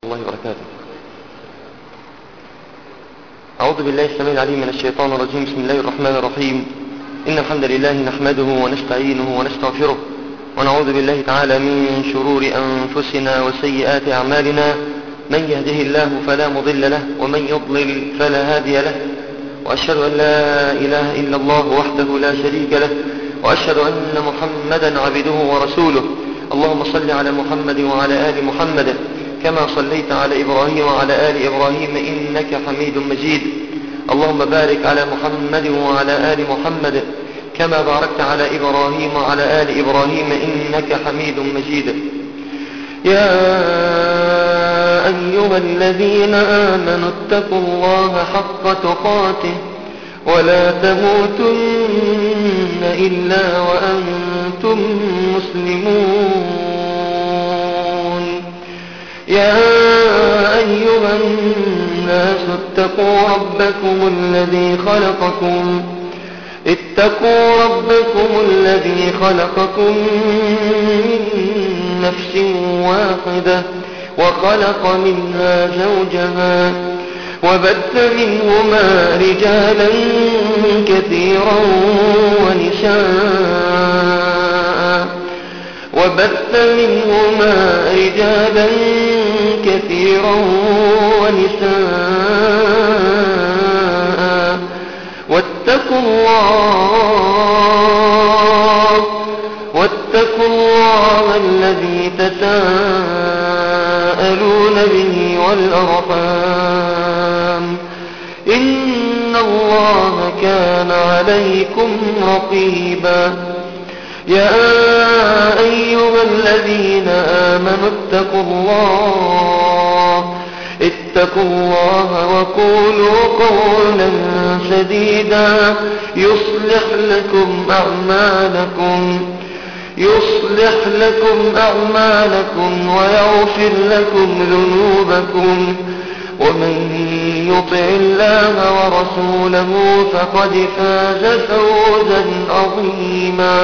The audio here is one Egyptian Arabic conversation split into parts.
الله وبركاته أعوذ بالله السميع العليم من الشيطان الرجيم بسم الله الرحمن الرحيم إن الحمد لله نحمده ونستعينه ونستغفره ونعوذ بالله تعالى من شرور أنفسنا وسيئات أعمالنا من يهده الله فلا مضل له ومن يضلل فلا هادي له وأشهد أن لا إله إلا الله وحده لا شريك له وأشهد أن محمدا عبده ورسوله اللهم صل على محمد وعلى آل محمد كما صليت على إبراهيم وعلى آل إبراهيم إنك حميد مجيد اللهم بارك على محمد وعلى آل محمد كما باركت على إبراهيم وعلى آل إبراهيم إنك حميد مجيد يا أيها الذين آمنوا اتقوا الله حق تقاته ولا تموتن إلا وأنتم مسلمون يا أيها الناس اتقوا ربكم الذي خلقكم اتقوا ربكم الذي خلقكم من نفس واحدة وخلق منها زوجها وبث منهما رجالا كثيرا ونساء وبث منهما رجالا كثيرا ونساء واتقوا الله واتقوا الله الذي تساءلون به والأرحام إن الله كان عليكم رقيبا يا أيها الذين آمنوا اتقوا الله اتقوا الله وقولوا قولا سديدا يصلح لكم أعمالكم يصلح لكم أعمالكم ويغفر لكم ذنوبكم ومن يطع الله ورسوله فقد فاز فوزا عظيما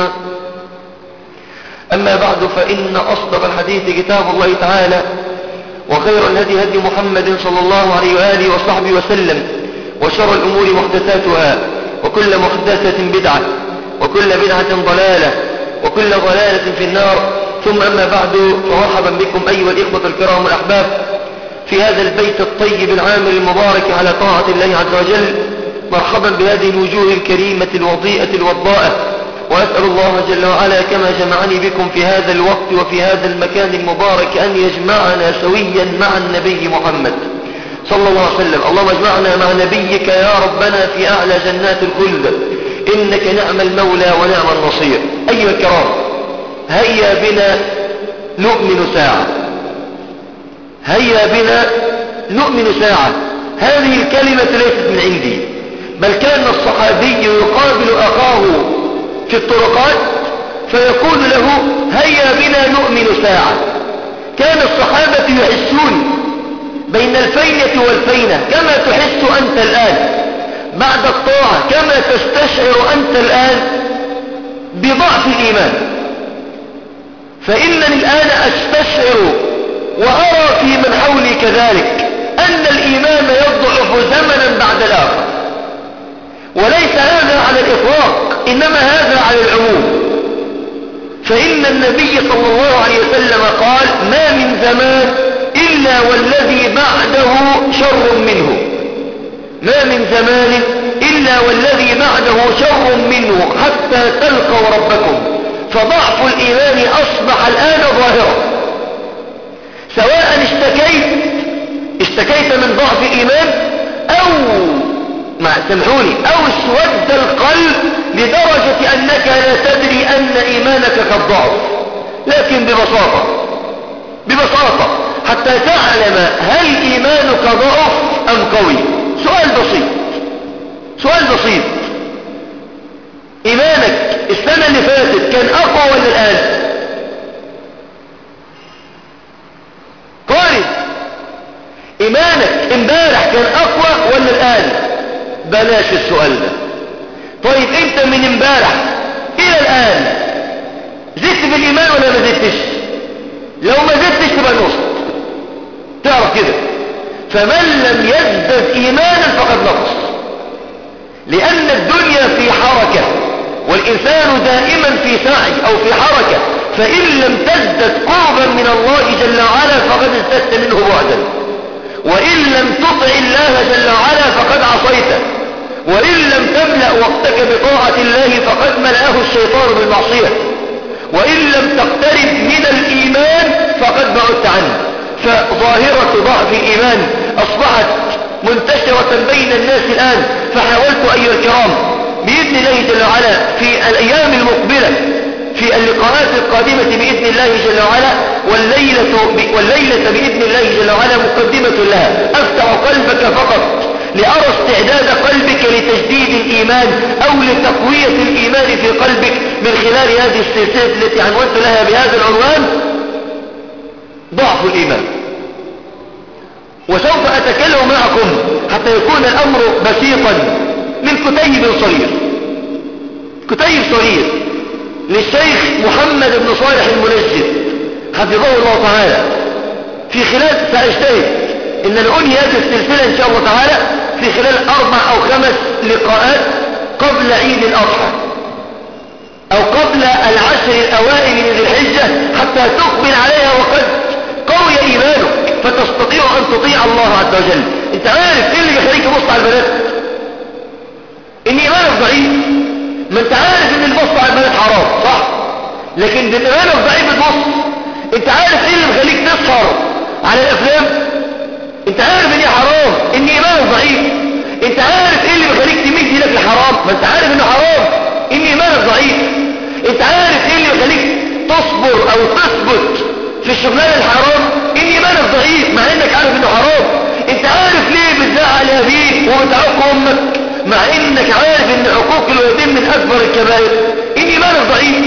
أما بعد فإن أصدق الحديث كتاب الله تعالى وخير الهدي هدي محمد صلى الله عليه وآله وصحبه وسلم وشر الأمور محدثاتها وكل محدثة بدعة وكل بدعة ضلالة وكل ضلالة في النار ثم أما بعد فمرحبا بكم أيها الإخوة الكرام الأحباب في هذا البيت الطيب العامر المبارك على طاعة الله عز وجل مرحبا بهذه الوجوه الكريمة الوضيئة الوضاءة وأسأل الله جل وعلا كما جمعني بكم في هذا الوقت وفي هذا المكان المبارك أن يجمعنا سويا مع النبي محمد صلى الله عليه وسلم اللهم اجمعنا مع نبيك يا ربنا في أعلى جنات الخلد إنك نعم المولى ونعم النصير أيها الكرام هيا بنا نؤمن ساعة هيا بنا نؤمن ساعة هذه الكلمة ليست من عندي بل كان الصحابي يقابل أخاه في الطرقات فيقول له هيا بنا نؤمن ساعة كان الصحابة يحسون بين الفينة والفينة كما تحس أنت الآن بعد الطاعة كما تستشعر أنت الآن بضعف الإيمان فإنني الآن أستشعر وأرى في من حولي كذلك أن الإيمان يضعف زمنا بعد الآخر وليس هذا على الإطلاق إنما هذا على العموم فإن النبي صلى الله عليه وسلم قال ما من زمان إلا والذي بعده شر منه ما من زمان إلا والذي بعده شر منه حتى تلقوا ربكم فضعف الإيمان أصبح الآن ظاهرا سواء اشتكيت اشتكيت من ضعف الإيمان أو ما سمحوني أو اسود القلب لدرجة أنك لا تدري أن إيمانك قد ضعف لكن ببساطة ببساطة حتى تعلم هل إيمانك ضعف أم قوي سؤال بسيط سؤال بسيط إيمانك السنة اللي فاتت كان أقوى ولا الآن قارب إيمانك امبارح كان أقوى ولا الآن بلاش السؤال ده طيب انت من امبارح الى الان زدت في الايمان ولا ما زدتش لو ما زدتش تبقى نص تعرف كده فمن لم يزدد إيمانا فقد نقص لأن الدنيا في حركة والإنسان دائما في سعي أو في حركة فإن لم تزدد قربا من الله جل وعلا فقد ازددت منه بعدا وإن لم تطع الله جل وعلا فقد عصيته وإن لم تملأ وقتك بطاعة الله فقد ملأه الشيطان بالمعصية وإن لم تقترب من الإيمان فقد بعدت عنه فظاهرة ضعف الإيمان أصبحت منتشرة بين الناس الآن فحاولت أيها الكرام بإذن الله جل وعلا في الأيام المقبلة في اللقاءات القادمة بإذن الله جل وعلا والليلة, والليلة بإذن الله جل وعلا مقدمة لها أفتح قلبك فقط لأرى استعداد قلبك لتجديد الإيمان أو لتقوية الإيمان في قلبك من خلال هذه السلسلة التي عنونت لها بهذا العنوان ضعف الإيمان وسوف أتكلم معكم حتى يكون الأمر بسيطا من كتيب صغير كتيب صغير للشيخ محمد بن صالح المنجد حفظه الله تعالى في خلال سأجتهد إن ننهي هذه السلسلة إن شاء الله تعالى في خلال أربع أو خمس لقاءات قبل عيد الأضحى أو قبل العشر الأوائل من ذي الحجة حتى تقبل عليها وقد قوي إيمانك فتستطيع أن تطيع الله عز وجل أنت عارف إيه اللي بيخليك تبص على البنات إن إيمانك ضعيف ما أنت عارف إن البص على البنات حرام صح لكن بإيمانك ضعيف بتبص أنت عارف إيه اللي بيخليك تسهر على الأفلام أنت عارف إن حرام إن إيمانك ضعيف أنت عارف إيه اللي بيخليك تميل إيدك للحرام ما أنت عارف إنه حرام إن إيمانك ضعيف أنت عارف إيه اللي بيخليك تصبر أو تثبت في الشغلانة الحرام إن إيمانك ضعيف مع إنك عارف إنه حرام أنت عارف ليه بتزعل أبيك وبتعق أمك مع إنك عارف إن حقوق الوالدين من أكبر الكبائر إن إيمانك ضعيف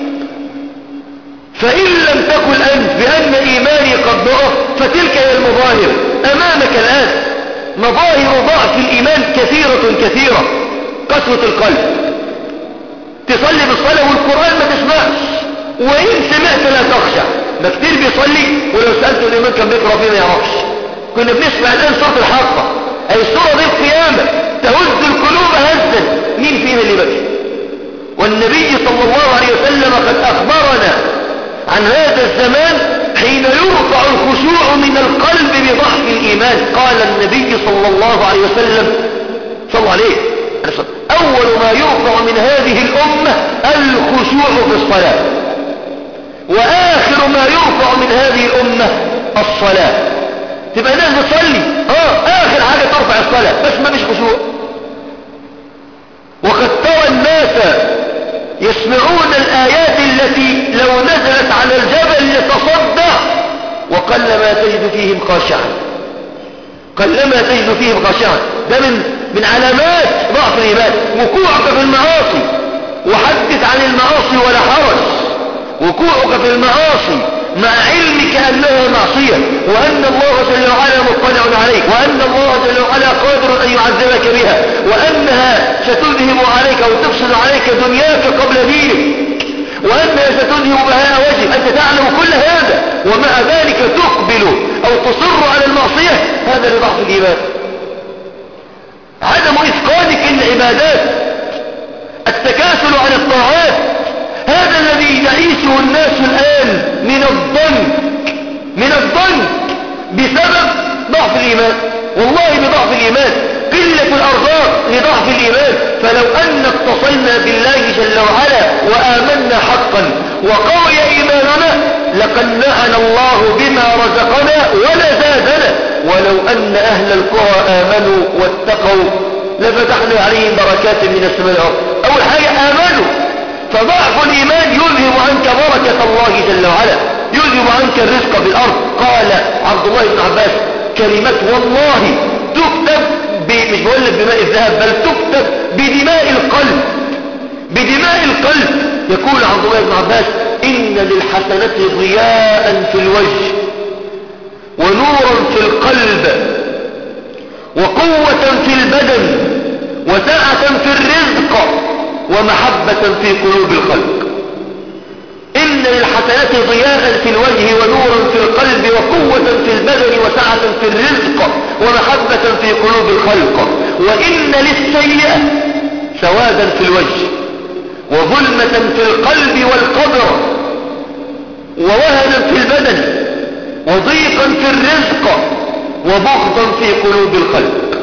فإن لم تقل أنت بأن إيماني قد ضعف فتلك هي المظاهر أمامك الآن مظاهر ضعف الإيمان كثيرة كثيرة قسوة القلب تصلي بالصلاة والقرآن ما تسمعش وإن سمعت لا تخشع ما كتير بيصلي ولو سألته الإيمان كان بيقرأ فيه ما يعرفش كنا بنسمع الآن سورة الحاقة أي السورة دي القيامة تهز القلوب هزا مين فينا اللي بكي والنبي صلى الله عليه وسلم قد أخبرنا عن هذا الزمان حين يرفع الخشوع من القلب بضعف الإيمان قال النبي صلى الله عليه وسلم صلى الله عليه أول ما يرفع من هذه الأمة الخشوع في الصلاة وآخر ما يرفع من هذه الأمة الصلاة تبقى ناس بتصلي اه آخر حاجة ترفع الصلاة بس ما مش خشوع وقد ترى الناس يسمعون الآيات التي لو نزلت على الجبل يتصدع وقلما تجد فيهم خاشعا قلما تجد فيهم خاشعا ده من من علامات ضعف الإيمان وقوعك في المعاصي وحدث عن المعاصي ولا حرج وقوعك في المعاصي مع علمك أنها معصية وأن الله جل وعلا مطلع عليك وأن الله جل وعلا قادر أن يعذبك بها وأنها ستذهب عليك أو تفسد عليك دنياك قبل دينك وأنها ستذهب بهاء وجه أنت تعلم كل هذا ومع ذلك تقبل أو تصر على المعصية هذا لضعف الإيمان عدم إتقانك العبادات التكاسل عن الطاعات هذا الذي يعيشه الناس الآن من الضنك من الضنك بسبب ضعف الإيمان والله بضعف الإيمان قلة الأرزاق لضعف الإيمان فلو أن اتصلنا بالله جل وعلا وآمنا حقا وقوي إيماننا لقنعنا الله بما رزقنا ولزادنا ولو أن أهل القرى آمنوا واتقوا لفتحنا عليهم بركات من السماء أول حاجة آمنوا فضعف الإيمان يذهب عنك بركة الله جل وعلا يذهب عنك الرزق في الأرض قال عبد الله بن عباس كلمات والله تكتب مش بقول لك بماء الذهب بل تكتب بدماء القلب بدماء القلب يقول عبد الله بن عباس إن للحسنة ضياء في الوجه ونورا في القلب وقوة في البدن وسعة في الرزق ومحبة في قلوب الخلق إن للحسنات ضياء في الوجه ونورا في القلب وقوة في البدن وسعة في الرزق ومحبة في قلوب الخلق وإن للسيئة سوادا في الوجه وظلمة في القلب والقدر ووهنا في البدن وضيقا في الرزق وبغضا في قلوب الخلق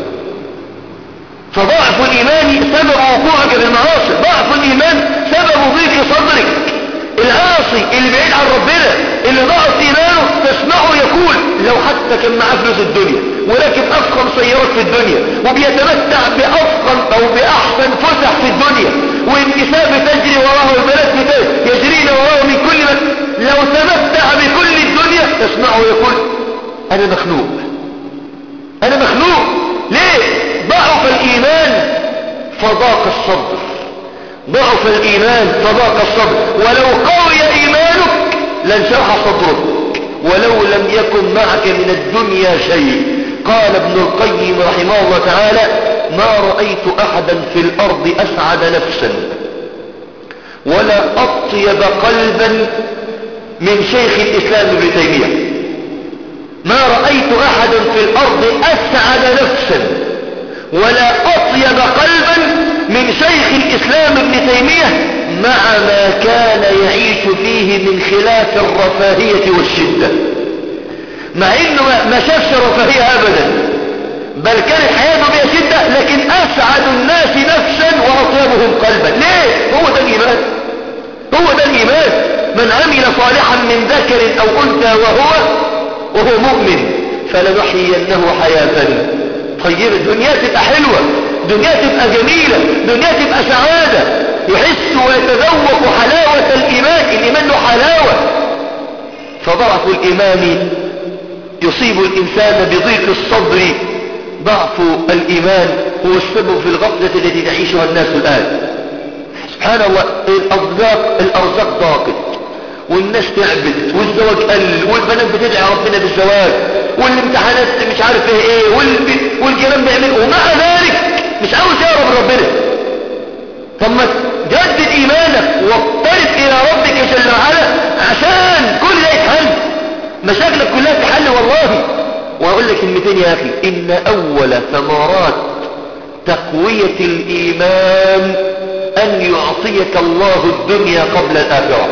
فضعف الإيمان سبب وقوعك بالمعاصي ضعف الإيمان سبب ضيق صدرك العاصي اللي بعيد عن ربنا اللي ضعف إيمانه تسمعه يقول لو حتى كان معاه فلوس الدنيا ولكن أفخم سيارات في الدنيا وبيتمتع بأفخم أو بأحسن فسح في الدنيا والنساء بتجري وراه والبنات يجرين وراه من كل مكان لو تمتع بكل الدنيا تسمعه يقول أنا مخلوق أنا مخلوق ليه ضعف الإيمان فضاق الصدر ضعف الإيمان فضاق الصدر ولو قوي إيمانك لانشرح صدرك ولو لم يكن معك من الدنيا شيء قال ابن القيم رحمه الله تعالى ما رأيت أحدا في الأرض أسعد نفسا ولا أطيب قلبا من شيخ الإسلام ابن تيمية ما رأيت أحدا في الأرض أسعد نفسا ولا أطيب قلبا من شيخ الإسلام ابن تيمية مع ما كان يعيش فيه من خلاف الرفاهية والشدة مع انه ما شافش رفاهية ابدا بل كانت حياته بها شدة لكن اسعد الناس نفسا واطيبهم قلبا ليه هو ده الايمان هو ده الايمان من عمل صالحا من ذكر او انثى وهو وهو مؤمن فلنحيينه حياة طيبة الدنيا تبقى حلوة دنيا تبقى جميلة دنيا تبقى سعادة يحس ويتذوق حلاوة الإيمان الإيمان له حلاوة فضعف الإيمان يصيب الإنسان بضيق الصدر ضعف الإيمان هو السبب في الغفلة التي تعيشها الناس الآن سبحان الله الأرزاق الأرزاق ضاقت والناس تعبت والزواج قل والبنات بتدعي ربنا بالزواج والامتحانات مش عارف ايه ايه والجيران بيعمل ومع ذلك مش عاوز يقرب ربنا طب ما جدد ايمانك واقترب الى ربك جل وعلا عشان كل ده يتحل مشاكلك كلها تحل والله واقول لك كلمتين يا اخي ان اول ثمرات تقوية الايمان ان يعطيك الله الدنيا قبل الاخره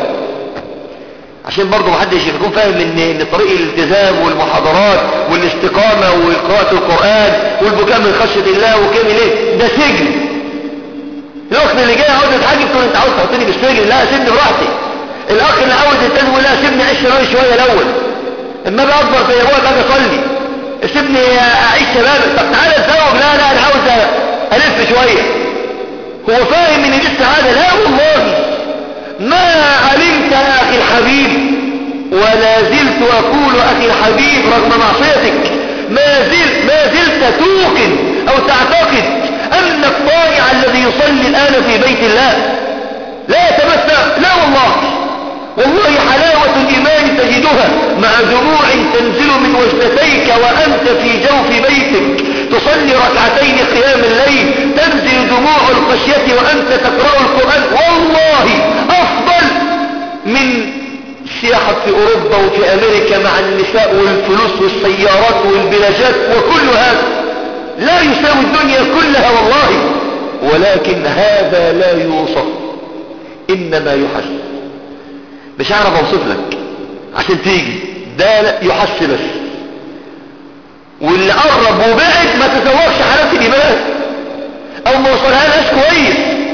عشان برضه محدش يكون فاهم ان ان طريق الالتزام والمحاضرات والاستقامة وقراءة القرآن والبكاء من خشية الله وكامل ايه ده سجن الاخت اللي جاي عاوز اتحاجب تقول انت عاوز تحطني بالسجن لا سيبني براحتي الاخ اللي عاوز يلتزم لا سيبني اعيش شبابي شويه الاول اما بقى اكبر في ابويا بقى اصلي سيبني اعيش شبابي طب تعالى اتزوج لا لا انا عاوز الف شويه هو فاهم ان دي السعاده لا والله ما علمت يا أخي الحبيب ولا زلت أقول أخي الحبيب رغم معصيتك ما زلت, ما زلت توقن أو تعتقد أن الطائع الذي يصلي الآن في بيت الله لا يتمتع لا والله والله حلاوة الإيمان تجدها مع دموع تنزل من وجنتيك وأنت في جوف بيتك تصلي ركعتين قيام الليل تنزل دموع الخشية وأنت تقرأ القرآن والله أفضل من السياحة في أوروبا وفي أمريكا مع النساء والفلوس والسيارات والبلاجات وكل هذا لا يساوي الدنيا كلها والله ولكن هذا لا يوصف إنما يحس مش هعرف اوصف لك عشان تيجي ده يحس بس واللي قرب وبعد ما تزوجش حالات الايمان او ما وصلها لهاش كويس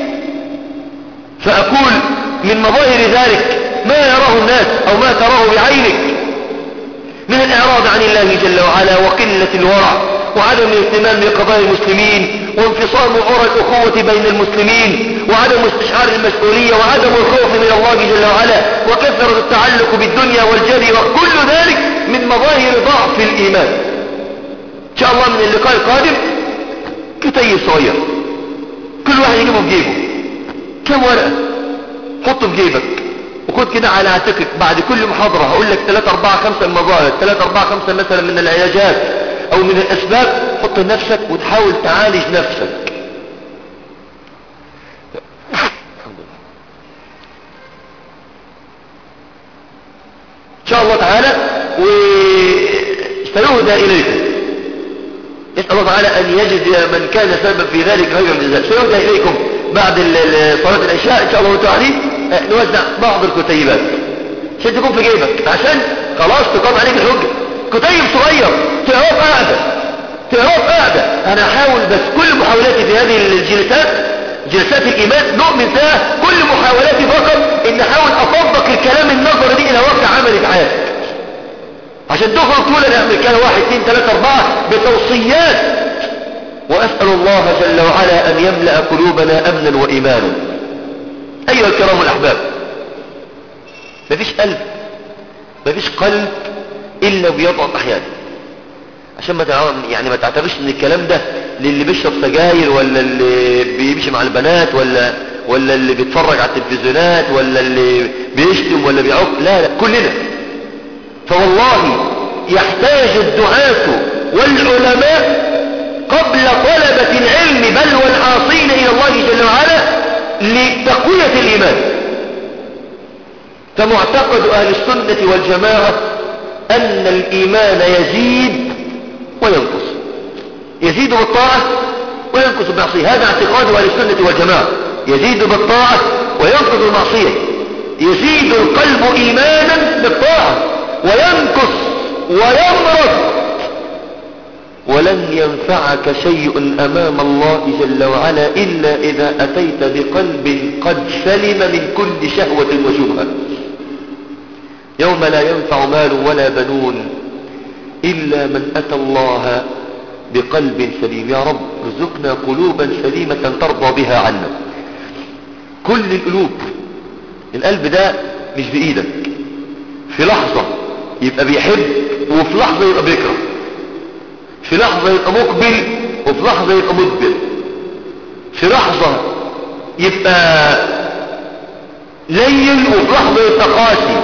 فاقول من مظاهر ذلك ما يراه الناس او ما تراه بعينك من الاعراض عن الله جل وعلا وقلة الورع وعدم الاهتمام بقضايا المسلمين وانفصام عرى الأخوة بين المسلمين وعدم استشعار المسؤولية وعدم الخوف من الله جل وعلا وكثرة التعلق بالدنيا والجري وكل ذلك من مظاهر ضعف الإيمان إن شاء الله من اللقاء القادم كتيب صغير كل واحد يجيبه في جيبه كم ورقة حطه في جيبك وخد كده على عاتقك بعد كل محاضرة هقول لك 3 4 5 المظاهر 3 4 5 مثلا من العلاجات او من الاسباب حط نفسك وتحاول تعالج نفسك شاء الله تعالى وسيهدى إليكم نسأل الله تعالى أن يجد من كان سبب في ذلك خير من ذلك سيهدى إليكم بعد صلاة العشاء إن شاء الله تعالى نوزع بعض الكتيبات عشان تكون في جيبك عشان خلاص تقام عليك الحجة كتيب صغير تعرف قاعدة تعرف قاعدة أنا أحاول بس كل محاولاتي في هذه الجلسات جلسات الإيمان نؤمن فيها كل محاولاتي فقط إن أحاول أطبق الكلام النظري دي إلى واقع عملي في حياتك عشان تخرج تقول أنا أعمل كده واحد اثنين ثلاثة أربعة بتوصيات وأسأل الله جل وعلا أن يملأ قلوبنا أمنا وإيمانا أيها الكرام الأحباب مفيش قلب مفيش قلب إلا بيضعف أحيانا عشان ما يعني ما تعتبرش ان الكلام ده للي بيشرب سجاير ولا اللي بيمشي مع البنات ولا ولا اللي بيتفرج على التلفزيونات ولا اللي بيشتم ولا بيعق لا لا كلنا فوالله يحتاج الدعاة والعلماء قبل طلبة العلم بل والعاصين إلى الله جل وعلا لتقوية الإيمان فمعتقد أهل السنة والجماعة أن الإيمان يزيد وينقص يزيد بالطاعة وينقص بالمعصية هذا اعتقاد أهل السنة والجماعة يزيد بالطاعة وينقص بالمعصية يزيد القلب إيمانا بالطاعة وينقص ويمرض ولن ينفعك شيء أمام الله جل وعلا إلا إذا أتيت بقلب قد سلم من كل شهوة وشبهة يوم لا ينفع مال ولا بنون إلا من أتى الله بقلب سليم يا رب ارزقنا قلوبا سليمة ترضى بها عنا كل القلوب القلب ده مش بإيدك في لحظة يبقى بيحب وفي لحظة يبقى بيكره في لحظة يبقى مقبل وفي لحظة يبقى مدبر في لحظة يبقى لين وفي لحظة يبقى قاسي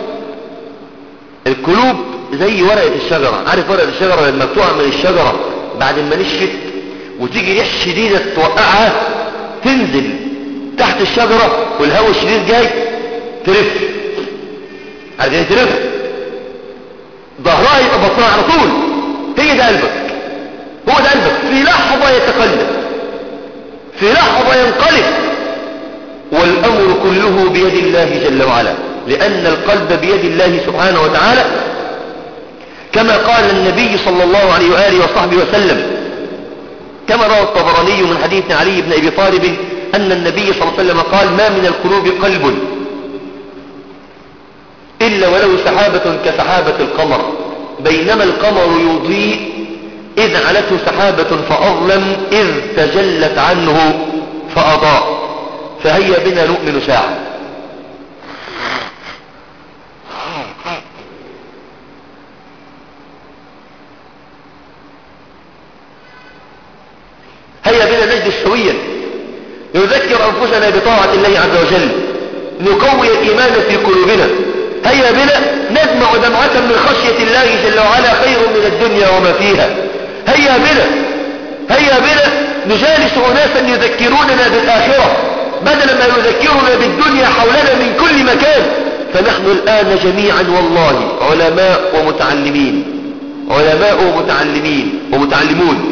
القلوب زي ورقة الشجرة عارف ورقة الشجرة لما بتقع من الشجرة بعد ما نشفت وتيجي ريح شديدة توقعها تنزل تحت الشجرة والهواء الشديد جاي ترف عارف يعني ترف ظهرها يبقى بطنها على طول هي ده قلبك هو ده قلبك في لحظة يتقلب في لحظة ينقلب والأمر كله بيد الله جل وعلا لأن القلب بيد الله سبحانه وتعالى كما قال النبي صلى الله عليه وآله وصحبه وسلم كما روى الطبراني من حديث علي بن أبي طالب أن النبي صلى الله عليه وسلم قال ما من القلوب قلب إلا ولو سحابة كسحابة القمر بينما القمر يضيء إذ علته سحابة فأظلم إذ تجلت عنه فأضاء فهيا بنا نؤمن ساعة هيا بنا نجد سويا نذكر أنفسنا بطاعة الله عز وجل نقوي الإيمان في قلوبنا هيا بنا نجمع دمعة من خشية الله جل وعلا خير من الدنيا وما فيها هيا بنا هيا بنا نجالس أناسا يذكروننا بالآخرة بدل ما يذكرنا بالدنيا حولنا من كل مكان فنحن الآن جميعا والله علماء ومتعلمين علماء ومتعلمين ومتعلمون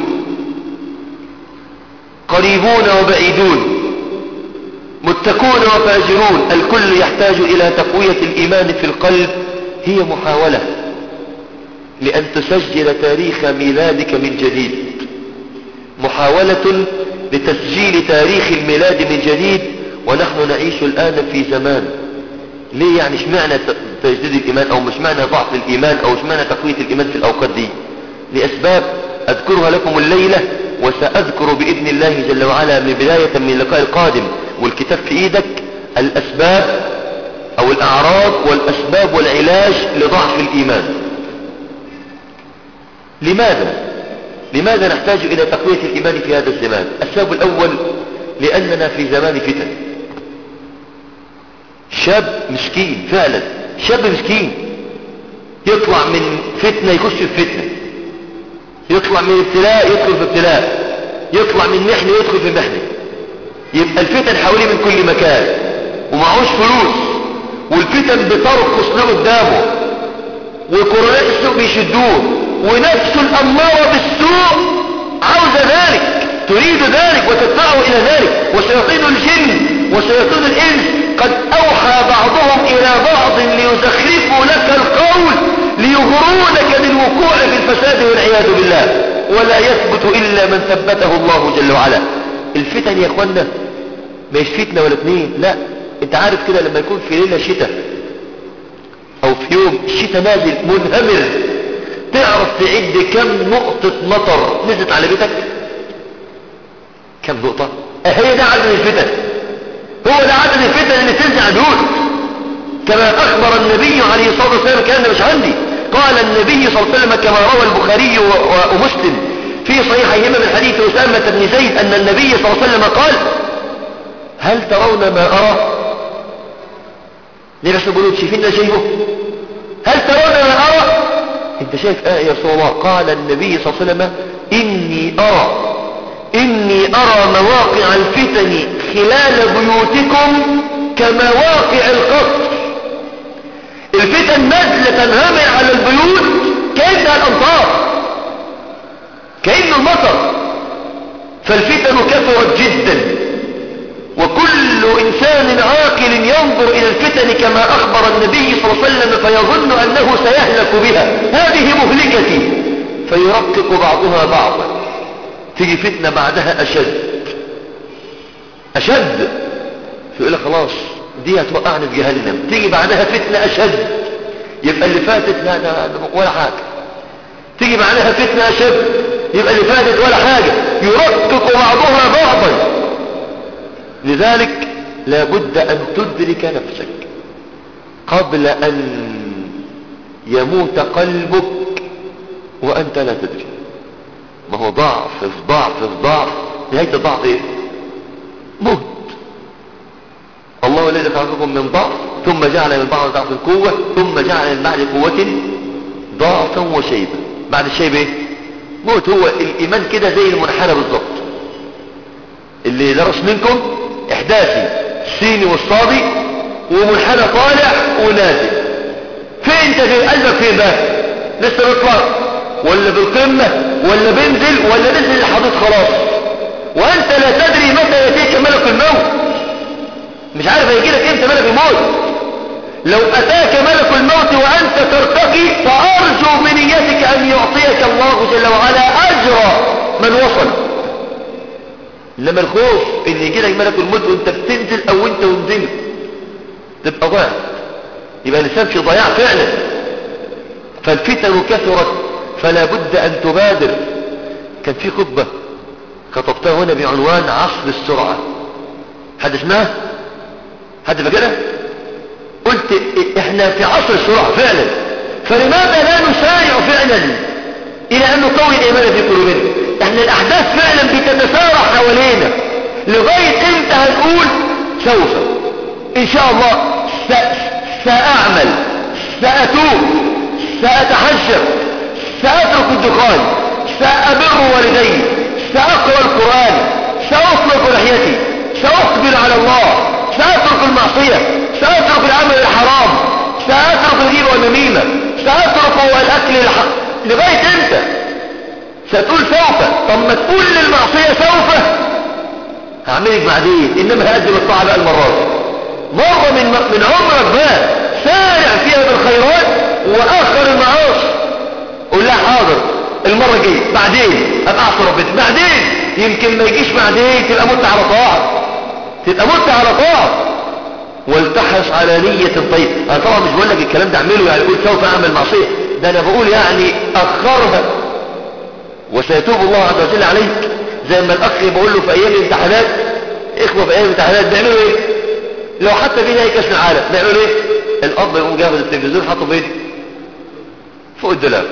قريبون وبعيدون متقون وفاجرون الكل يحتاج إلى تقوية الإيمان في القلب هي محاولة لأن تسجل تاريخ ميلادك من جديد محاولة لتسجيل تاريخ الميلاد من جديد ونحن نعيش الآن في زمان ليه يعني اشمعنى تجديد الإيمان أو مش معنى ضعف الإيمان أو معنى تقوية الإيمان في الأوقات دي لأسباب أذكرها لكم الليلة وسأذكر بإذن الله جل وعلا من بداية من اللقاء القادم والكتاب في إيدك الأسباب أو الأعراض والأسباب والعلاج لضعف الإيمان لماذا؟ لماذا نحتاج إلى تقوية الإيمان في هذا الزمان السبب الأول لأننا في زمان فتن شاب مسكين فعلا شاب مسكين يطلع من فتنة يخش في فتنة يطلع من ابتلاء يدخل في ابتلاء يطلع من محنة يدخل في محنة يبقى الفتن حواليه من كل مكان ومعهوش فلوس والفتن بترقص له قدامه وقرناء السوء بيشدوه ونفسه الأمارة بالسوء عاوز ذلك تريد ذلك وتدفعه إلى ذلك وشياطين الجن وشياطين الإنس قد أوحى بعضهم إلى بعض ليزخرفوا لك القول ليغرونك بالوقوع في الفساد والعياذ بالله ولا يثبت إلا من ثبته الله جل وعلا الفتن يا اخوانا مش فتنة ولا اتنين لا انت عارف كده لما يكون في ليلة شتاء او في يوم الشتاء نازل منهمر تعرف تعد كم نقطة مطر نزلت على بيتك كم نقطة هي ده عدد الفتن هو ده عدد الفتن اللي تنزل على البيوت كما اخبر النبي عليه الصلاة والسلام كان مش عندي قال النبي صلى الله عليه وسلم كما روى البخاري ومسلم في صحيحهما من حديث أسامة بن زيد أن النبي صلى الله عليه وسلم قال هل ترون ما أرى ليه بس بقولوا شايفين ده شايفه هل ترون ما أرى انت شايف آه يا رسول الله قال النبي صلى الله عليه وسلم إني أرى إني أرى مواقع الفتن خلال بيوتكم كمواقع القصر الفتن نزل تنهمر على البيوت كأنها الأمطار كأنه المطر فالفتن كثرت جدا وكل إنسان عاقل ينظر إلى الفتن كما أخبر النبي صلى الله عليه وسلم فيظن أنه سيهلك بها هذه مهلكتي فيرقق بعضها بعضا تيجي فتنة بعدها أشد أشد فيقول لك خلاص دي هتوقعني في جهنم تيجي بعدها فتنة أشد يبقى اللي فاتت لا لا ولا حاجة تيجي بعدها فتنة أشد يبقى اللي فاتت ولا حاجة يرقق بعضها بعضا لذلك لابد أن تدرك نفسك قبل أن يموت قلبك وأنت لا تدري ما هو ضعف في ضعف في ضعف نهاية الضعف ايه موت الله الذي خلقكم من ضعف ثم جعل من بعض ضعف قوة ثم جعل من بعد قوة ضعفا وشيبا بعد الشيب ايه موت هو الايمان كده زي المنحنى بالظبط اللي درس منكم احداثي السيني والصادي ومنحنى طالع ونازل فين انت في قلبك فين بقى لسه بيطلع ولا بالقمة ولا بينزل ولا نزل الحديد خلاص وانت لا تدري متى يأتيك ملك الموت مش عارف هيجي لك امتى ملك الموت لو اتاك ملك الموت وانت ترتقي فارجو بنيتك ان يعطيك الله جل وعلا اجر من وصل لما الخوف ان يجي لك ملك الموت وانت بتنزل او انت ونزلت تبقى ضايع يبقى الانسان في ضياع فعلا فالفتن كثرت فلا بد ان تبادر كان في خطبة كتبتها هنا بعنوان عصر السرعة حد اسمها حد فاكرها قلت احنا في عصر السرعة فعلا فلماذا لا نسارع فعلا الى ان نقوي الايمان في قلوبنا احنا الاحداث فعلا بتتسارع حوالينا لغاية امتى هنقول سوف ان شاء الله ساعمل ساتوب ساتحجب ساترك الدخان سابر والدي ساقرا القران ساطلق لحيتي ساقبل على الله ساترك المعصيه ساترك العمل الحرام ساترك الغيبه والنميمه ساترك الاكل الحق لغايه امتى ستقول سوف طب ما تقول للمعصيه سوف هعملك بعدين انما هقدم الطاعه بقى المرات مرة من من عمرك بقى سارع فيها بالخيرات واخر المعاصي قول لها حاضر المرة الجاية بعدين ابقى اعصي ربنا بعدين يمكن ما يجيش بعدين تبقى مت على طاعة تبقى مت على طاعة والتحس على نية طيب انا طبعا مش بقول لك الكلام ده اعمله يعني قول سوف اعمل معصية ده انا بقول يعني اخرها وسيتوب الله عز وجل عليك زي ما الاخ بقول له في ايام الامتحانات اخوة في ايام الامتحانات بيعملوا ايه لو حتى في نهاية كاس العالم بيعملوا ايه الاب يقوم جايب التلفزيون حاطه فين فوق الدولاب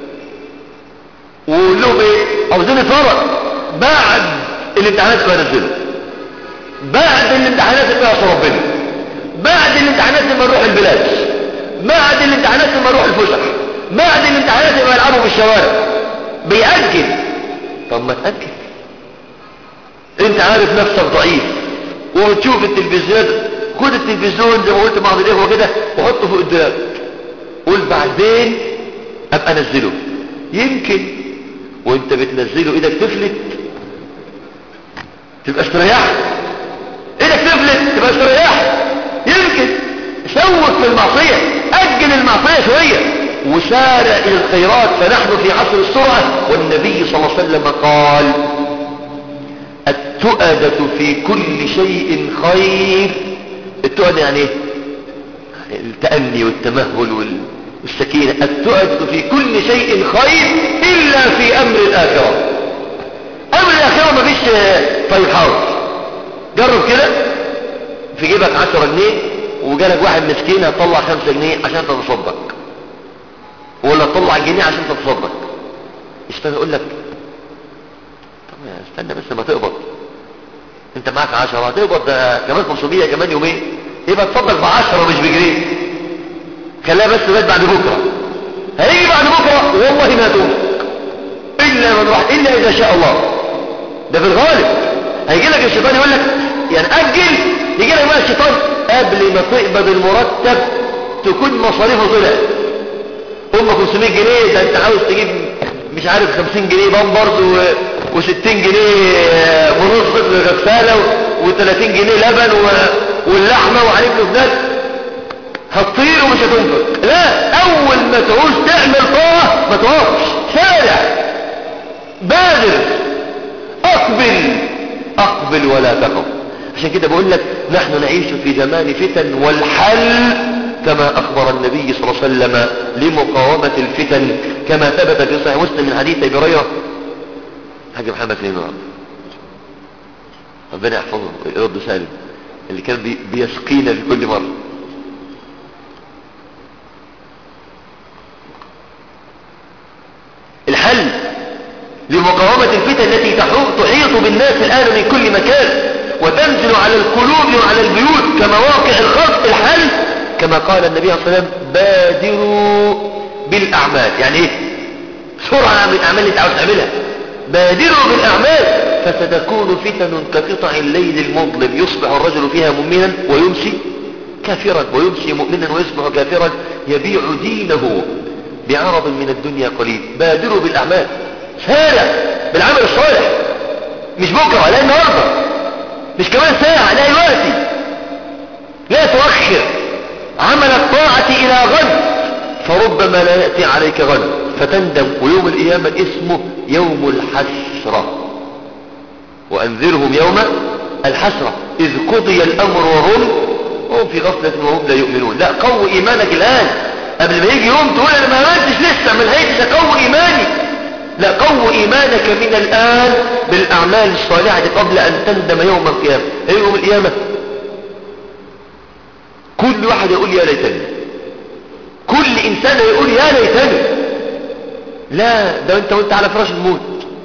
ويقول لهم ايه عاوزين يتفرج بعد الامتحانات ما ينزلوا بعد الامتحانات ما يعصوا ربنا بعد الامتحانات ما نروح البلاد بعد الامتحانات ما نروح الفسح بعد الامتحانات ما يلعبوا في الشوارع بيأجل طب ما تأجل انت عارف نفسك ضعيف وبتشوف التلفزيون خد التلفزيون زي ما قلت بعض الاخوه كده وحطه فوق الدولاب قول بعدين ابقى انزله يمكن وانت بتنزله ايدك تفلت تبقى استريحت ايدك تفلت تبقى استريحت يمكن سوق في المعصية اجل المعصية شوية وسارع الى الخيرات فنحن في عصر السرعة والنبي صلى الله عليه وسلم قال التؤدة في كل شيء خير التؤدة يعني ايه التأني والتمهل والسكينة التؤدة في كل شيء خير إلا في أمر الآخرة أمر الآخرة ما فيش طيب حاول جرب كده في جيبك عشرة جنيه وجالك واحد مسكين هتطلع خمسة جنيه عشان تتصدق ولا تطلع جنيه عشان تتصدق استنى اقول لك طب استنى بس ما تقبض انت معاك عشرة هتقبض ده كمان 500 كمان يومين يبقى تصدق بعشرة مش بجنيه خليها بس بس بعد بكرة هيجي بعد بكرة والله ما تقوم إلا من راح إلا إذا شاء الله ده في الغالب هيجي لك الشيطان يقول لك يعني أجل يجي لك بقى الشيطان قبل ما تقبض المرتب تكون مصاريفه طلعت هم 500 جنيه ده انت عاوز تجيب مش عارف 50 جنيه بامبرز و... و60 جنيه منصف لغسالة و30 جنيه لبن و... واللحمة وعليك فلوس هتطير ومش هتنفق لا اول ما تعوز تعمل طاعة ما توقفش سارع بادر اقبل اقبل ولا تقف عشان كده بقول لك نحن نعيش في زمان فتن والحل كما أخبر النبي صلى الله عليه وسلم لمقاومة الفتن كما ثبت في صحيح مسلم من حديث أبي هريرة حاج محمد فين ربنا يحفظه ويرد سالم اللي كان بي بيسقينا في كل مرة الحل لمقاومة الفتن التي تحيط بالناس الآن من كل مكان وتنزل على القلوب وعلى البيوت كمواقع الخط الحل كما قال النبي صلى الله عليه وسلم بادروا بالأعمال يعني ايه سرعة من الأعمال اللي انت عاوز تعملها بادروا بالأعمال فستكون فتن كقطع الليل المظلم يصبح الرجل فيها مؤمنا ويمسي كافرا ويمسي مؤمنا ويصبح كافرا يبيع دينه بعرض من الدنيا قليل بادروا بالأعمال سارع بالعمل الصالح مش بكرة لا النهاردة مش كمان ساعة لا دلوقتي لا تؤخر عمل الطاعة إلى غد فربما لا يأتي عليك غد فتندم ويوم القيامة اسمه يوم الحسرة وأنذرهم يوم الحسرة إذ قضي الأمر وهم هم في غفلة وهم لا يؤمنون لا قو إيمانك الآن قبل ما يجي يوم تقول أنا ما أمنتش لسه ما لحقتش أقوي إيماني لا قو إيمانك من الآن بالأعمال الصالحة قبل أن تندم يوم القيامة أي يوم القيامة كل واحد يقول يا ليتني كل إنسان يقول يا ليتني لا ده أنت وأنت على فراش الموت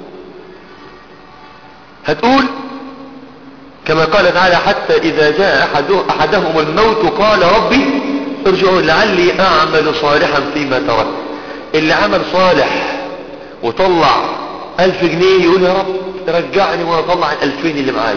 هتقول كما قال تعالى حتى إذا جاء أحده أحدهم الموت قال ربي ارجعوا لعلي أعمل صالحا فيما ترك اللي عمل صالح وطلع ألف جنيه يقول يا رب رجعني وانا اطلع الألفين اللي معايا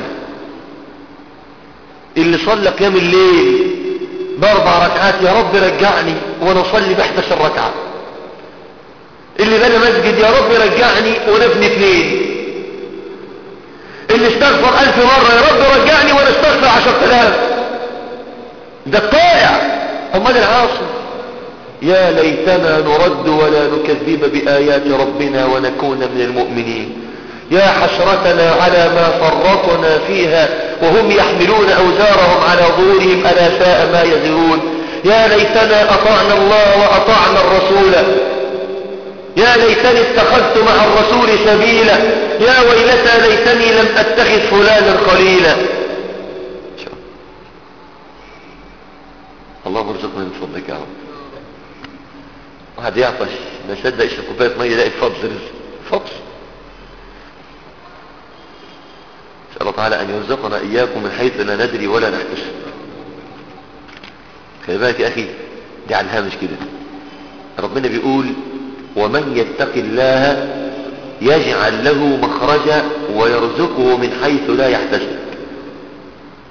اللي صلى قيام الليل باربع ركعات يا رب رجعني وانا اصلي بحدث الركعة اللي بنى مسجد يا رب رجعني وانا ابني اثنين اللي استغفر ألف مرة يا رب رجعني وانا استغفر عشرة آلاف ده الطائع امال العاصم يا ليتنا نرد ولا نكذب بآيات ربنا ونكون من المؤمنين يا حسرتنا على ما فرطنا فيها وهم يحملون أوزارهم على ظهورهم ألا ساء ما يزرون يا ليتنا أطعنا الله وأطعنا الرسول يا ليتني اتخذت مع الرسول سبيلا يا ويلتى ليتني لم أتخذ فلانا خليلا الله ارزقنا من فضلك يا رب واحد يعطش ما يصدق يشرب كوبايه ميه يلاقي فضل رزق فضل نسال الله تعالى ان يرزقنا اياكم من حيث لا ندري ولا نحتسب خلي بالك يا اخي دي على الهامش كده ربنا بيقول ومن يتق الله يجعل له مخرجا ويرزقه من حيث لا يحتسب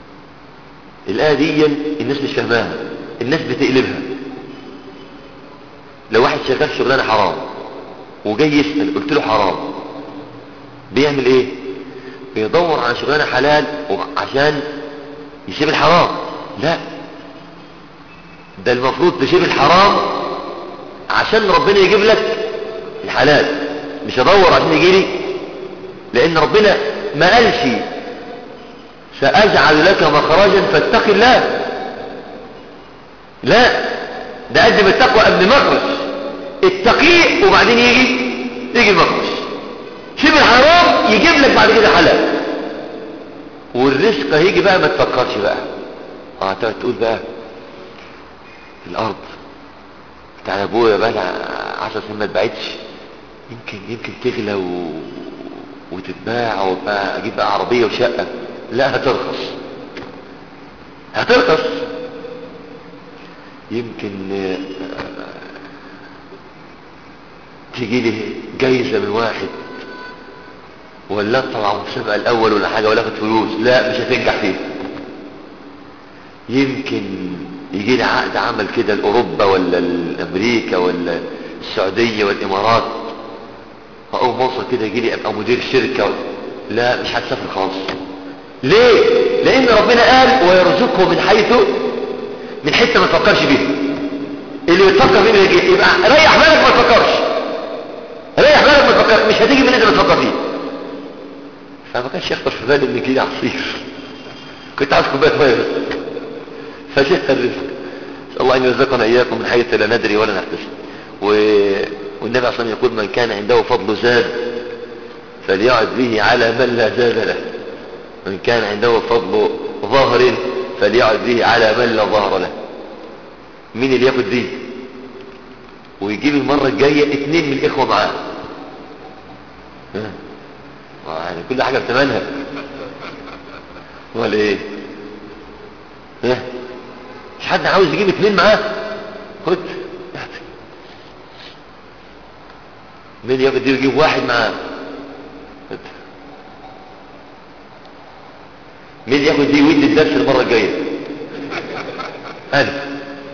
الآية دي الناس مش فاهماها الناس بتقلبها لو واحد شغال شغلانة حرام وجاي يسأل قلت له حرام بيعمل ايه بيدور على شغلانة حلال عشان يسيب الحرام لا ده المفروض تسيب الحرام عشان ربنا يجيب لك الحلال مش ادور عشان يجي لي لان ربنا ما قالش سأجعل لك مخرجا فاتق الله لا ده قدم التقوى قبل مخرج اتقيه وبعدين يجي يجي المخرج سيب الحرام يجيب لك بعد كده حلال والرزق هيجي بقى ما تفكرش بقى اه تقول بقى الارض بتاع ابويا بقى عشر سنين ما اتباعتش يمكن يمكن تغلى و... وتتباع وبقى اجيب بقى عربيه وشقه لا هترخص هترخص يمكن تيجي لي جايزه من واحد ولا اطلع مسابقه الاول ولا حاجه ولا اخد فلوس لا مش هتنجح فيه يمكن يجي لي عقد عمل كده لاوروبا ولا لامريكا ولا السعوديه والامارات اول ما اوصل كده يجي لي ابقى مدير شركه لا مش هتسافر خالص ليه لان ربنا قال ويرزقه من حيث من حته ما تفكرش فيها اللي يتفكر فيه يجي يبقى ريح بالك ما تفكرش ريح بالك ما تفكرش مش هتيجي من اللي انت بتفكر فيه فما كانش يخطر في بالي ان يجي لي عصير كنت عايز كوبايه ميه بس فشيخ الرزق نسال الله ان يرزقنا اياكم من حيث لا ندري ولا نحتسب و... والنبي عليه الصلاه يقول من كان عنده فضل زاد فليعد به على من لا زاد له من كان عنده فضل ظهر فليعد به على من لا ظهر له مين اللي ياخد دي ويجيب المرة الجاية اتنين من الاخوة معاه يعني كل حاجة بتمنها ولا ايه ها مش حد عاوز يجيب اتنين معاه خد مين ياخد دي ويجيب واحد معاه خد مين ياخد دي ويدي الدرس المرة الجاية انا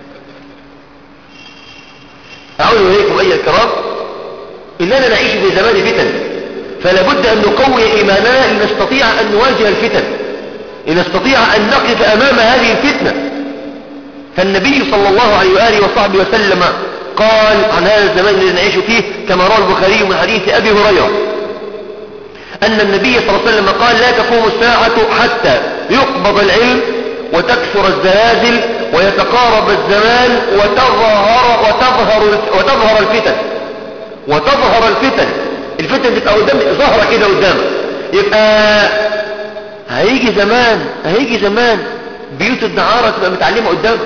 اعود اليكم ايها الكرام اننا نعيش في زمان فتن فلا بد ان نقوي ايماننا لنستطيع ان نواجه الفتن لنستطيع ان نقف امام هذه الفتنة فالنبي صلى الله عليه وآله وصحبه وسلم قال عن هذا الزمان الذي نعيش فيه كما روى البخاري من حديث ابي هريره أن النبي صلى الله عليه وسلم قال لا تقوم الساعة حتى يقبض العلم وتكثر الزلازل ويتقارب الزمان وتظهر وتظهر وتظهر الفتن وتظهر الفتن الفتن تبقى قدام ظهرة كده قدامك يبقى هيجي زمان هيجي زمان بيوت الدعارة تبقى متعلمة قدامك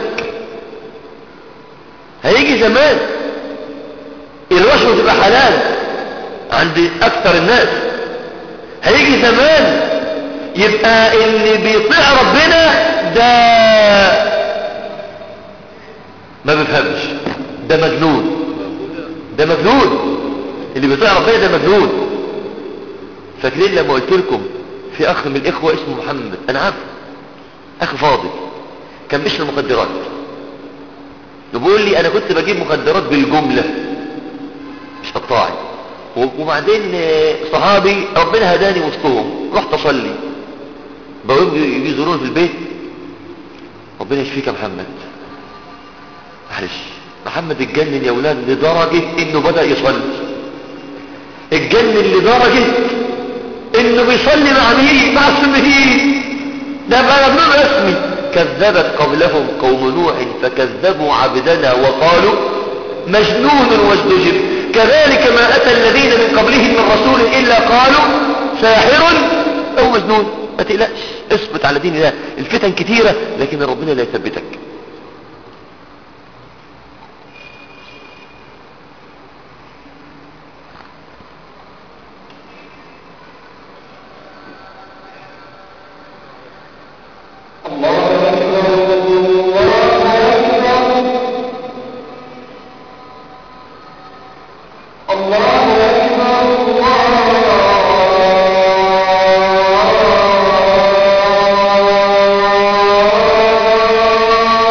هيجي زمان الرشوة تبقى حلال عند أكثر الناس هيجي زمان يبقى اللي بيطيع ربنا ده ما بيفهمش ده مجنون ده مجنون اللي بيطيع ربنا ده مجنون فاكرين لما قلت لكم في اخ من الاخوة اسمه محمد انا عارف اخ فاضل كان بيشرب مخدرات بيقول لي انا كنت بجيب مخدرات بالجملة مش قطاعي وبعدين صحابي ربنا هداني وسطهم رحت اصلي بقول يزوروني في البيت ربنا يشفيك يا محمد معلش محمد اتجنن يا ولاد لدرجة انه بدأ يصلي اتجنن لدرجة انه بيصلي مع مين مع السمهين ده بقى مجنون رسمي كذبت قبلهم قوم نوح فكذبوا عبدنا وقالوا مجنون وازدجر كذلك ما أتى الذين من قبلهم من رسول إلا قالوا ساحر أو مجنون ما تقلقش اثبت على دين الله الفتن كثيرة لكن ربنا لا يثبتك الله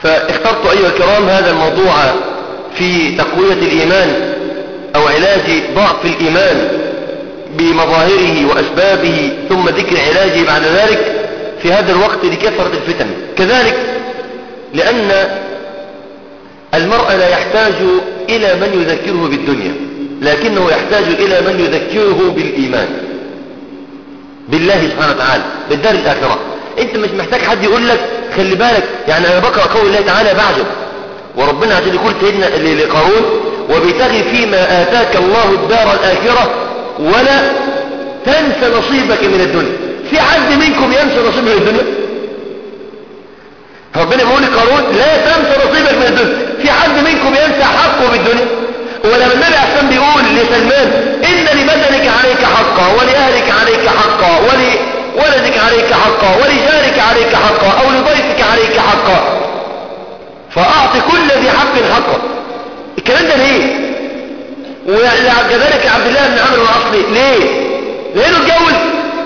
فاخترت أيها الكرام هذا الموضوع في تقوية الإيمان أو علاج ضعف الإيمان بمظاهره وأسبابه ثم ذكر علاجه بعد ذلك في هذا الوقت لكثرة الفتن كذلك لأن المرء لا يحتاج إلى من يذكره بالدنيا لكنه يحتاج إلى من يذكره بالإيمان بالله سبحانه وتعالى بالدار الآخرة انت مش محتاج حد يقول لك خلي بالك يعني انا بقرأ قول الله تعالى بعجب وربنا عشان يقول سيدنا لقارون وبتغي فيما آتاك الله الدار الآخرة ولا تنسى نصيبك من الدنيا في حد منكم ينسى نصيبه من الدنيا ربنا يقول لقارون لا تنسى نصيبك من الدنيا في حد منكم ينسى حقه بالدنيا ولما النبي احسن بيقول لسلمان ان لبدنك عليك حقا ولأهلك عليك حقا ولولدك عليك حقا ولجارك عليك حقا او لضيفك عليك حقا فاعط كل ذي حق حقه الكلام ده ليه وكذلك عبد الله بن عمرو العاصي ليه لانه اتجوز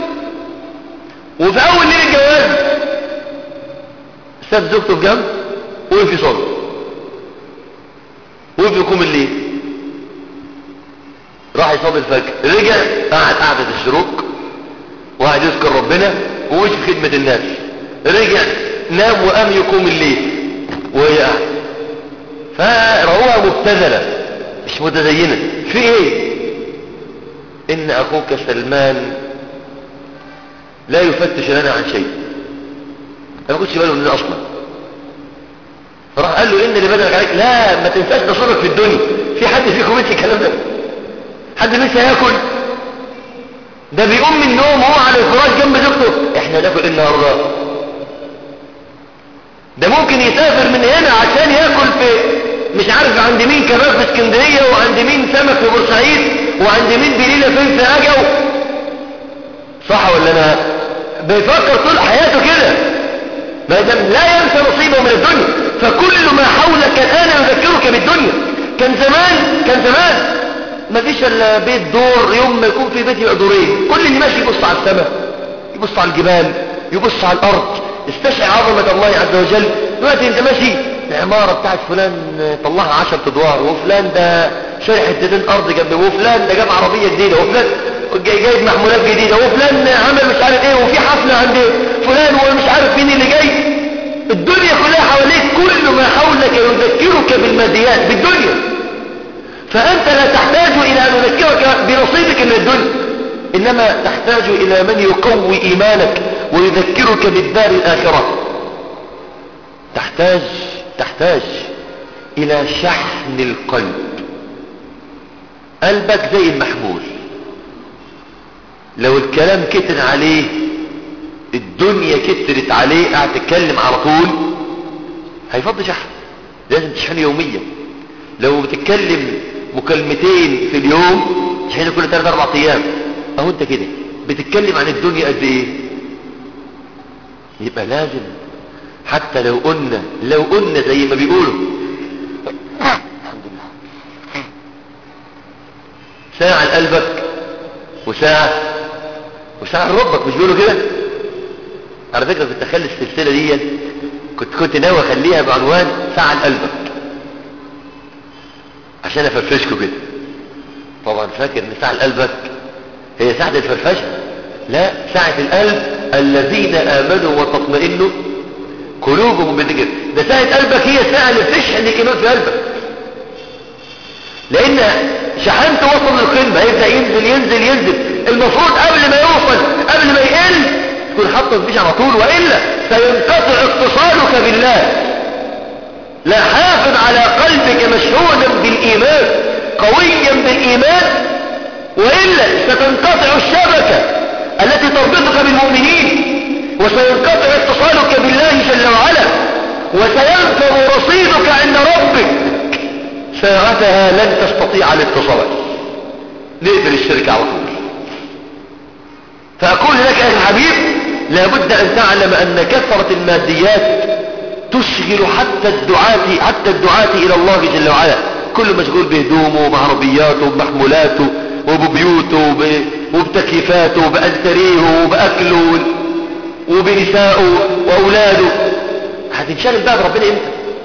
وفي اول ليله الجواز ساب زوجته في جنب وقف يصلي وقف يقوم الليل راح يصلي الفجر رجع قعد قعدة الشروق وقعد يذكر ربنا ووش في خدمة الناس رجع نام وقام يقوم الليل وهي قاعد فرأوها مبتذلة مش متزينة في ايه ان اخوك سلمان لا يفتش لنا عن شيء انا ما كنتش باله منه اصلا فراح قال له ان اللي بدلك عليك لا ما تنساش نصيبك في الدنيا في حد فيكم ينسى الكلام ده حد لسه ياكل ده بيقوم من النوم وهو على الفراش جنب زوجته احنا ناكل ايه النهارده ده ممكن يسافر من هنا عشان ياكل في مش عارف عند مين كباب في اسكندريه وعند مين سمك في بورسعيد وعند مين بليله فين في اجو صح ولا انا بيفكر طول حياته كده ما دام لا ينسى نصيبه من الدنيا فكل ما حولك الان يذكرك بالدنيا كان زمان كان زمان ما فيش الا بيت دور يوم ما يكون في بيت يبقى دورين كل اللي ماشي يبص على السماء يبص على الجبال يبص على الارض استشعر عظمة الله عز وجل دلوقتي انت ماشي العمارة بتاعت فلان طلعها عشرة ادوار وفلان ده شارع حتتين ارض جنبه وفلان ده جاب عربية جديدة وفلان جاي جايب محمولات جديدة وفلان عمل مش عارف ايه وفي حفلة عند فلان ومش عارف مين اللي جاي الدنيا كلها حواليك كل ما حولك يذكرك بالماديات بالدنيا فأنت لا تحتاج إلى أن يذكرك بنصيبك من الدنيا إنما تحتاج إلى من يقوي إيمانك ويذكرك بالدار الآخرة تحتاج تحتاج إلى شحن القلب قلبك زي المحمول لو الكلام كتر عليه الدنيا كترت عليه قاعد تتكلم على طول هيفضي شحن لازم تشحنه يوميا لو بتتكلم مكالمتين في اليوم تشحنه كل 3 4 ايام اهو انت كده بتتكلم عن الدنيا قد ايه يبقى لازم حتى لو قلنا لو قلنا زي ما بيقولوا الحمد لله ساعة لقلبك وساعة وساعة لربك مش بيقولوا كده على فكرة كنت اخلي السلسلة دي كنت كنت ناوي اخليها بعنوان ساعة لقلبك عشان افرفشكوا كده طبعا فاكر ان ساعة لقلبك هي ساعة الفرفشة لا ساعة القلب الذين آمنوا وتطمئنوا قلوبهم بالذكر ده ساعة قلبك هي الساعة اللي بتشحن الإيمان في قلبك لأن شحنت وصل للقمة هيبدأ ينزل ينزل ينزل المفروض قبل ما يوصل قبل ما يقل تكون حاطط فيش على طول وإلا سينقطع اتصالك بالله لا حافظ على قلبك مشحونا بالإيمان قويا بالإيمان وإلا ستنقطع الشبكة التي تربطك بالمؤمنين وسينقطع اتصالك بالله جل وعلا وسينفر رصيدك عند ربك ساعتها لن تستطيع الاتصال نقفل الشركة على طول فأقول لك يا الحبيب لابد أن تعلم أن كثرة الماديات تشغل حتى الدعاة حتى الدعاة إلى الله جل وعلا كل مشغول بهدومه وبعربياته وبمحمولاته وببيوته وبتكييفاته وبأنتريه وبأكله وبنسائه وأولاده هتنشغل بقى بربنا امتى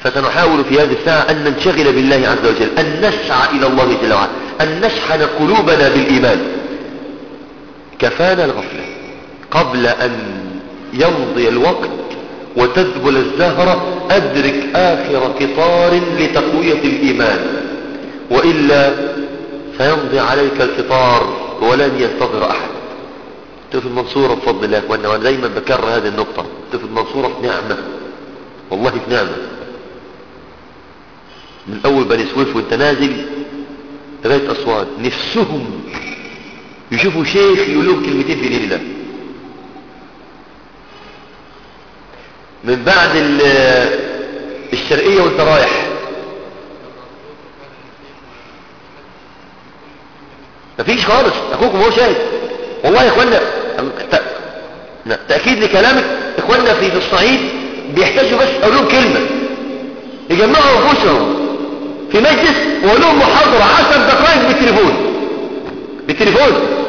فسنحاول في هذه الساعة أن ننشغل بالله عز وجل أن نسعى إلى الله جل وعلا أن نشحن قلوبنا بالإيمان كفانا الغفلة قبل أن يمضي الوقت وتذبل الزهرة أدرك آخر قطار لتقوية الإيمان وإلا سيمضي عليك القطار ولن ينتظر أحد انت في المنصورة بفضل الله وانا وانا دايما بكرر هذه النقطة انت في المنصورة في نعمة والله في نعمة من اول بني سويف وانت نازل لغاية اسوان نفسهم يشوفوا شيخ يقول لهم كلمتين في دين الله من بعد الشرقية وانت رايح مفيش خالص اخوكم هو شاهد والله يا اخوانا تأكيد لكلامك اخوانا في الصعيد بيحتاجوا بس اقول لهم كلمة يجمعوا انفسهم في مجلس واقول لهم محاضرة عشر دقائق بالتليفون بالتليفون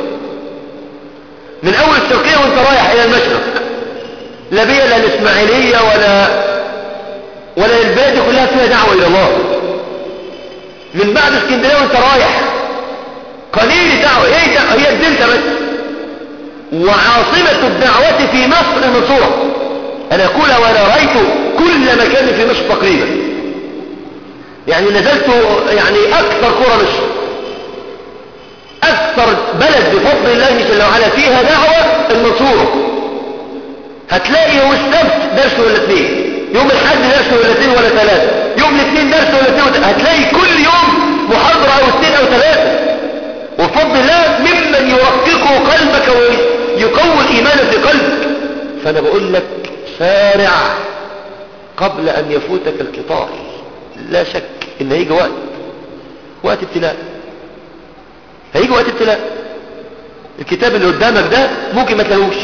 من اول الشرقية وانت رايح الى المشرق لا بيا لا الاسماعيلية ولا ولا البلاد كلها فيها دعوة الى الله من بعد اسكندرية وانت رايح قليل دعوة ايه ده هي الدلتا بس وعاصمة الدعوة في مصر المنصورة انا اقول وانا رأيت كل مكان في مصر تقريبا يعني نزلت يعني اكثر قرى مصر اكثر بلد بفضل الله جل وعلا فيها دعوة المنصورة هتلاقي يوم السبت درس ولا اثنين يوم الحد درس ولا اثنين ولا ثلاثة يوم الاثنين درس ولا اثنين ولا هتلاقي كل يوم محاضرة او اثنين او ثلاثة وفضل الله ممن يرقق قلبك ويقوي الإيمان في قلبك فأنا بقول لك سارع قبل أن يفوتك القطار لا شك إن هيجي وقت وقت ابتلاء هيجي وقت ابتلاء الكتاب اللي قدامك ده ممكن ما تلاقوش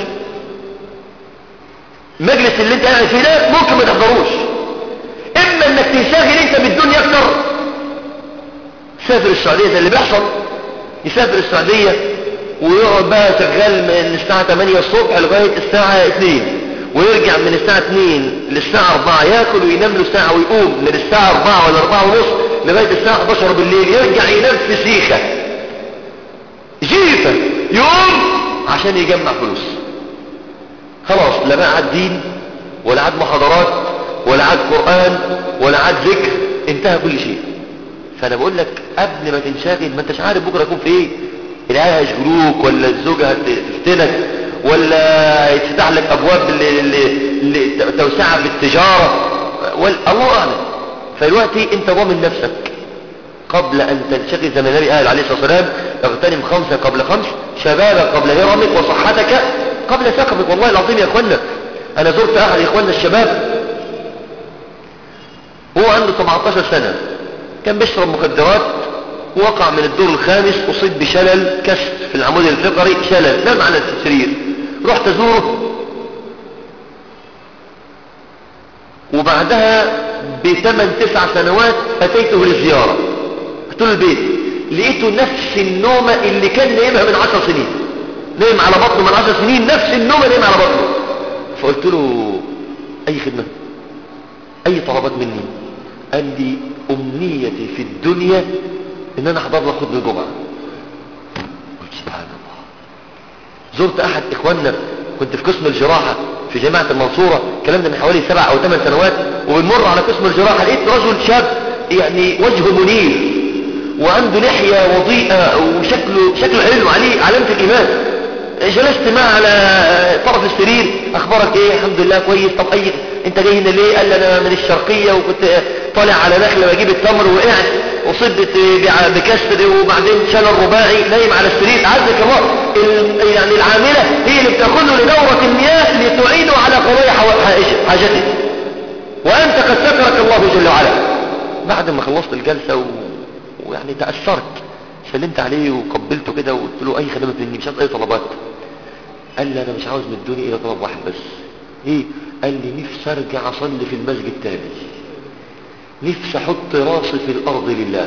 المجلس اللي انت قاعد فيه ده ممكن ما تحضروش اما انك تنشغل انت بالدنيا اكتر سافر السعودية زي اللي بيحصل يسافر السعودية ويقعد بقى شغال من الساعة 8 الصبح لغاية الساعة 2 ويرجع من الساعة 2 للساعة 4 ياكل وينام له ساعة ويقوم من الساعة 4 ولا 4 ونص لغاية الساعة 11 بالليل يرجع ينام في سيخة جيفة يوم عشان يجمع فلوس خلاص لا بقى عاد دين ولا عاد محاضرات ولا عاد قرآن ولا عاد ذكر انتهى كل شيء فانا بقول لك قبل ما تنشغل ما انتش عارف بكره يكون في ايه العيال هيشغلوك ولا الزوجه هتفتنك ولا يتفتح لك ابواب توسعه في التجاره الله اعلم فدلوقتي انت ضامن نفسك قبل ان تنشغل زي ما النبي قال عليه الصلاه والسلام اغتنم خمسه قبل خمس شبابك قبل هرمك وصحتك قبل سقمك والله العظيم يا اخوانا انا زرت احد اخواننا الشباب هو عنده 17 سنه كان بيشرب مخدرات وقع من الدور الخامس أصيب بشلل كسر في العمود الفقري شلل نام على السرير رحت أزوره وبعدها بثمان تسع سنوات أتيته للزيارة قلت له البيت لقيته نفس النومة اللي كان نايمها من عشر سنين نايم على بطنه من عشر سنين نفس النومة نايم على بطنه فقلت له أي خدمة أي طلبات مني قال لي أمنيتي في الدنيا إن أنا أحضر له خطبة الجمعة قلت سبحان الله زرت أحد إخواننا كنت في قسم الجراحة في جامعة المنصورة الكلام ده من حوالي سبع أو ثمان سنوات وبنمر على قسم الجراحة لقيت رجل شاب يعني وجهه منير وعنده لحية وضيئة وشكله شكله حلو عليه علامة الإيمان جلست معه على طرف السرير اخبارك ايه الحمد لله كويس طب اي انت جاي هنا ليه قال لي انا من الشرقية وكنت طالع على نخلة بجيب التمر وقعت وصبت بكسر وبعدين شال الرباعي نايم على السرير عزك الله يعني العاملة هي اللي بتاخده لدورة المياه لتعينه على قضايا حاجته وانت قد سترك الله جل وعلا بعد ما خلصت الجلسة و... ويعني تأثرت سلمت عليه وقبلته كده وقلت له اي خدمة مني مش عايز اي طلبات قال لي انا مش عاوز من الدنيا الا طلب واحد بس ايه قال لي نفسي ارجع اصلي في المسجد تاني نفسي احط راسي في الارض لله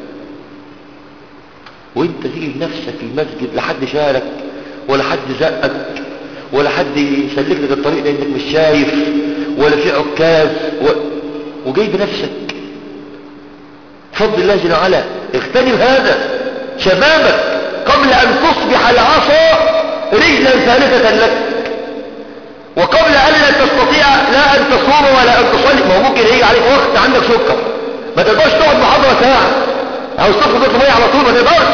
وانت تيجي لنفسك المسجد لا حد شارك ولا حد زقك ولا حد يسلك لك الطريق لانك مش شايف ولا في عكاز و... وجاي بنفسك بفضل الله جل وعلا اغتنم هذا شبابك قبل ان تصبح العصا رجلا ثالثة لك وقبل ان لا تستطيع لا ان تصوم ولا ان تصلي ما هو ممكن يجي عليك وقت عندك سكر ما تقدرش تقعد محاضرة ساعة او تاخد ميه على طول ما تقدرش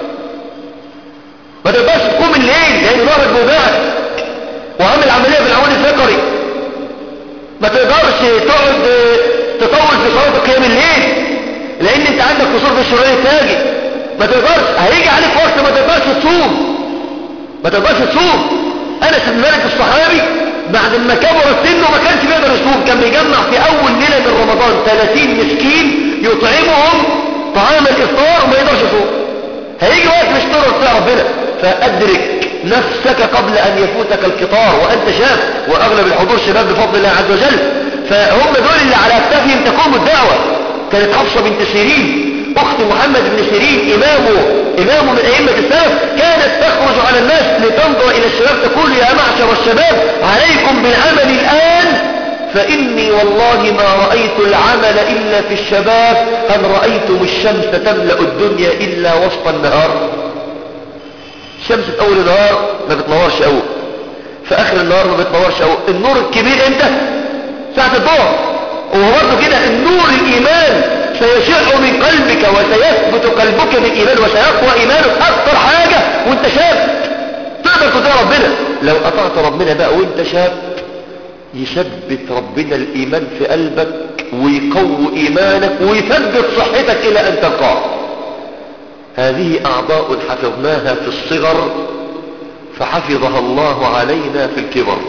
ما تقدرش تقوم الليل لان ظهرك بوجعك وعامل عملية في العمود الفقري ما تقدرش تقعد تطول في صلاة قيام الليل لان انت عندك قصور في الشرعية التاجي ما تقدرش هيجي عليك وقت ما تقدرش تصوم ما تقدرش تصوم انس بن مالك الصحابي بعد ما كبر السن وما كانش بيقدر يصوم كان بيجمع في اول ليلة من رمضان 30 مسكين يطعمهم طعام الافطار وما يقدرش يصوم هيجي وقت مش تقدر تطيع ربنا فادرك نفسك قبل ان يفوتك القطار وانت شاب واغلب الحضور شباب بفضل الله عز وجل فهم دول اللي على اكتافهم تقوم الدعوة كانت حفصة بنت سيرين اخت محمد بن سيرين امامه امامه من ائمة السلف كانت تخرج على الناس لتنظر الى الشباب تقول يا معشر الشباب عليكم بالعمل الان فاني والله ما رأيت العمل الا في الشباب هل رأيتم الشمس تملأ الدنيا الا وسط النهار الشمس في اول النهار ما بتنورش قوي في اخر النهار ما بتنورش قوي النور الكبير امتى ساعة الظهر وهو برضه كده النور الايمان سيشع من قلبك وسيثبت قلبك بالايمان وسيقوى ايمانك اكتر حاجة وانت شاب تقدر تطيع ربنا لو اطعت ربنا بقى وانت شاب يثبت ربنا الايمان في قلبك ويقوي ايمانك ويثبت صحتك الى ان تلقاه هذه اعضاء حفظناها في الصغر فحفظها الله علينا في الكبر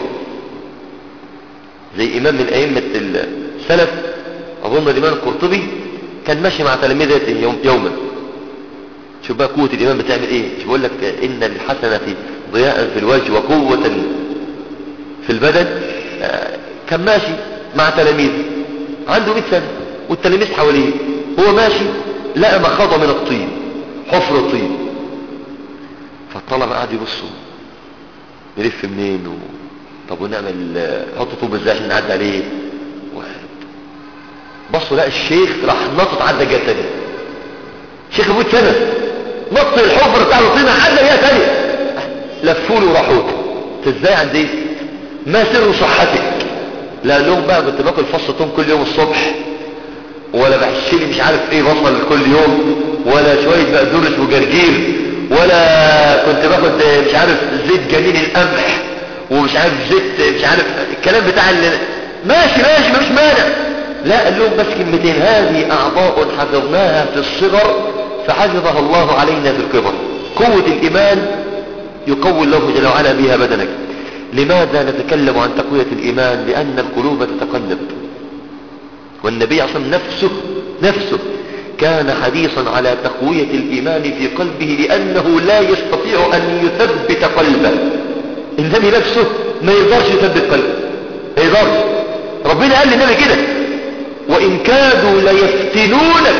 زي امام من ائمة السلف اظن الامام القرطبي كان ماشي مع تلاميذته يوم يوما شوف بقى قوة الامام بتعمل ايه شوف بقول لك ان الحسنة ضياء في الوجه وقوة في البدن كان ماشي مع تلاميذه عنده 100 سنة والتلاميذ حواليه هو ماشي لقى مخاضة من الطين حفر طين فالطلبة قاعد يبصوا نلف منين و... طب ونعمل نحط طوب ازاي عشان نعدي عليه واحد بصوا لقى الشيخ راح نطط عدى جهه ثانيه شيخ ابو سنه نط الحفر بتاع الطينه عدى جهه ثانيه لفوا له وراحوا انت ازاي عندي ما سر صحتك لا لهم بقى كنت باكل فص طوم كل يوم الصبح ولا بحشيلي مش عارف ايه بصل كل يوم ولا شويه بقدونس وجرجير ولا كنت باخد مش عارف زيت جميل القمح ومش عارف زيت مش عارف الكلام بتاع اللي ماشي ماشي مش مانع لا قال لهم بس كلمتين هذه اعضاء حفظناها في الصغر فحفظها الله علينا في الكبر قوة الايمان يقوي الله جل وعلا بها بدنك لماذا نتكلم عن تقوية الايمان لان القلوب تتقلب والنبي عليه نفسه نفسه كان حريصا على تقوية الايمان في قلبه لانه لا يستطيع ان يثبت قلبه النبي نفسه ما يقدرش يثبت قلبه ما يقدرش ربنا قال للنبي كده وإن كادوا ليفتنونك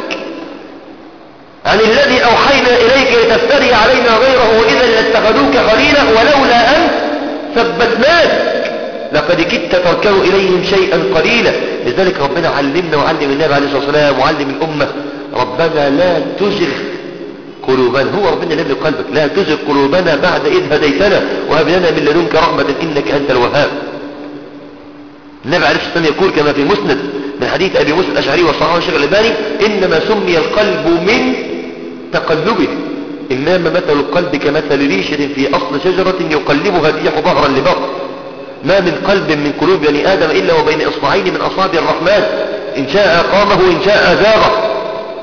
عن الذي أوحينا إليك لتفتري علينا غيره وإذا لاتخذوك خليلا ولولا أن ثبتناك لقد كدت تركنوا إليهم شيئا قليلا لذلك ربنا علمنا وعلم النبي عليه الصلاة والسلام وعلم الأمة ربنا لا تزغ قلوبنا هو ربنا لم قلبك لا تزغ قلوبنا بعد إذ هديتنا وهب لنا من لدنك رحمة إنك أنت الوهاب النبي عليه الصلاة والسلام يقول كما في مسند من حديث أبي موسى الأشعري والصحابة الشيخ الألباني إنما سمي القلب من تقلبه إنما مثل القلب كمثل ريشة في أصل شجرة يقلبها الريح ظهرا لبطن ما من قلب من قلوب بني آدم إلا وبين إصبعين من أصابع الرحمن إن شاء قامه وإن شاء أزاغه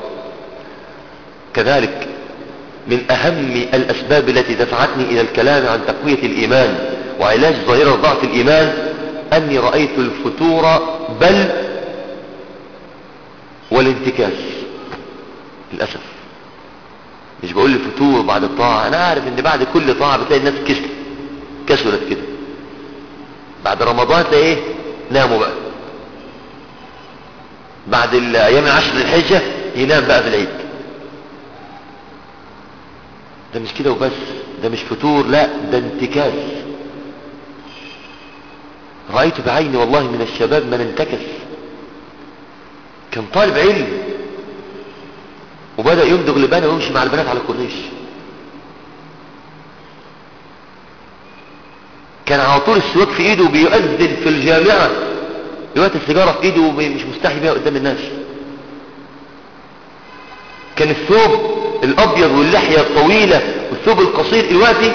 كذلك من أهم الأسباب التي دفعتني إلى الكلام عن تقوية الإيمان وعلاج ظاهرة ضعف الإيمان أني رأيت الفتور بل والانتكاس للأسف مش بقول الفتور بعد الطاعة أنا عارف أن بعد كل طاعة بتلاقي الناس كسل كسلت كده بعد رمضان تلاقي ايه ناموا بقى بعد الأيام العشر الحجة ينام بقى في العيد ده مش كده وبس ده مش فتور لا ده انتكاس رأيت بعيني والله من الشباب من انتكس كان طالب علم وبدأ يمضغ لبانه ويمشي مع البنات على الكورنيش كان على طول السواك في ايده بيؤذن في الجامعة دلوقتي السيجارة في ايده ومش مستحي بيها قدام الناس كان الثوب الابيض واللحية الطويلة والثوب القصير دلوقتي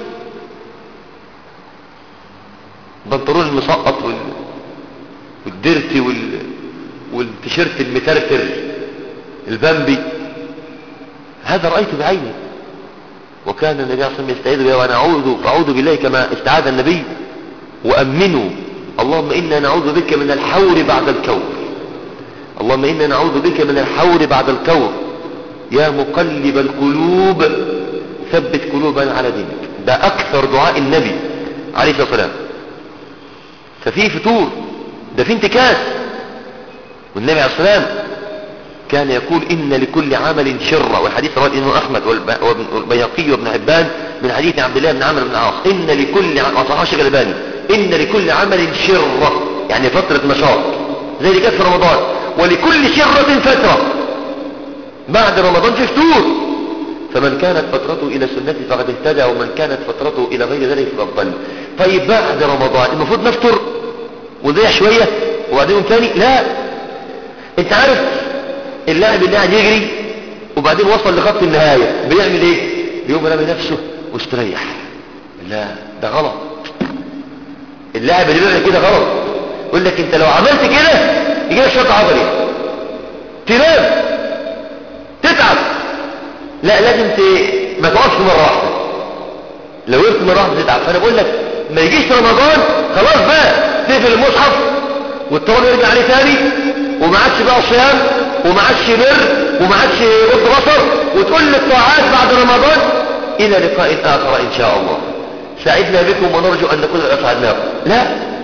البنطلون المسقط وال... والديرتي وال... والتيشيرت المترتر البامبي هذا رأيته بعيني وكان النبي صلى الله عليه وسلم يستعيذ بها وانا اعوذ اعوذ بالله كما استعاذ النبي وامنوا اللهم انا نعوذ بك من الحور بعد الكور اللهم انا نعوذ بك من الحور بعد الكور يا مقلب القلوب ثبت قلوبنا على دينك ده اكثر دعاء النبي عليه الصلاه والسلام ففي فتور ده في انتكاس والنبي عليه الصلاه والسلام كان يقول إن لكل عمل شرة والحديث رواه الإمام أحمد والبيهقي وابن حبان من حديث عبد الله بن عمرو بن العاص إن لكل وصححه الشيخ الألباني إن لكل عمل شرة يعني فترة نشاط زي اللي كانت في رمضان ولكل شرة فترة بعد رمضان في فتور فمن كانت فترته إلى سنتي فقد اهتدى ومن كانت فترته إلى غير ذلك فقد ضل طيب بعد رمضان المفروض نفطر ونضيع شوية وبعدين ثاني لا انت عارف اللاعب اللي قاعد يجري وبعدين وصل لخط النهاية بيعمل ايه بيقوم رامي نفسه واستريح لا ده غلط اللاعب اللي بيعمل كده غلط يقول لك انت لو عملت كده يجي لك شوط عضلي تنام تتعب لا لازم ت... ما تقفش مره واحده لو وقفت مره واحده تتعب فانا بقول لك ما يجيش رمضان خلاص بقى تقفل المصحف والطلب يرجع عليه تاني وما عادش بقى صيام وما عادش بر وما عادش غض بصر وتقول للطاعات بعد رمضان الى لقاء اخر ان شاء الله سعدنا بكم ونرجو ان نكون اسعدناكم لا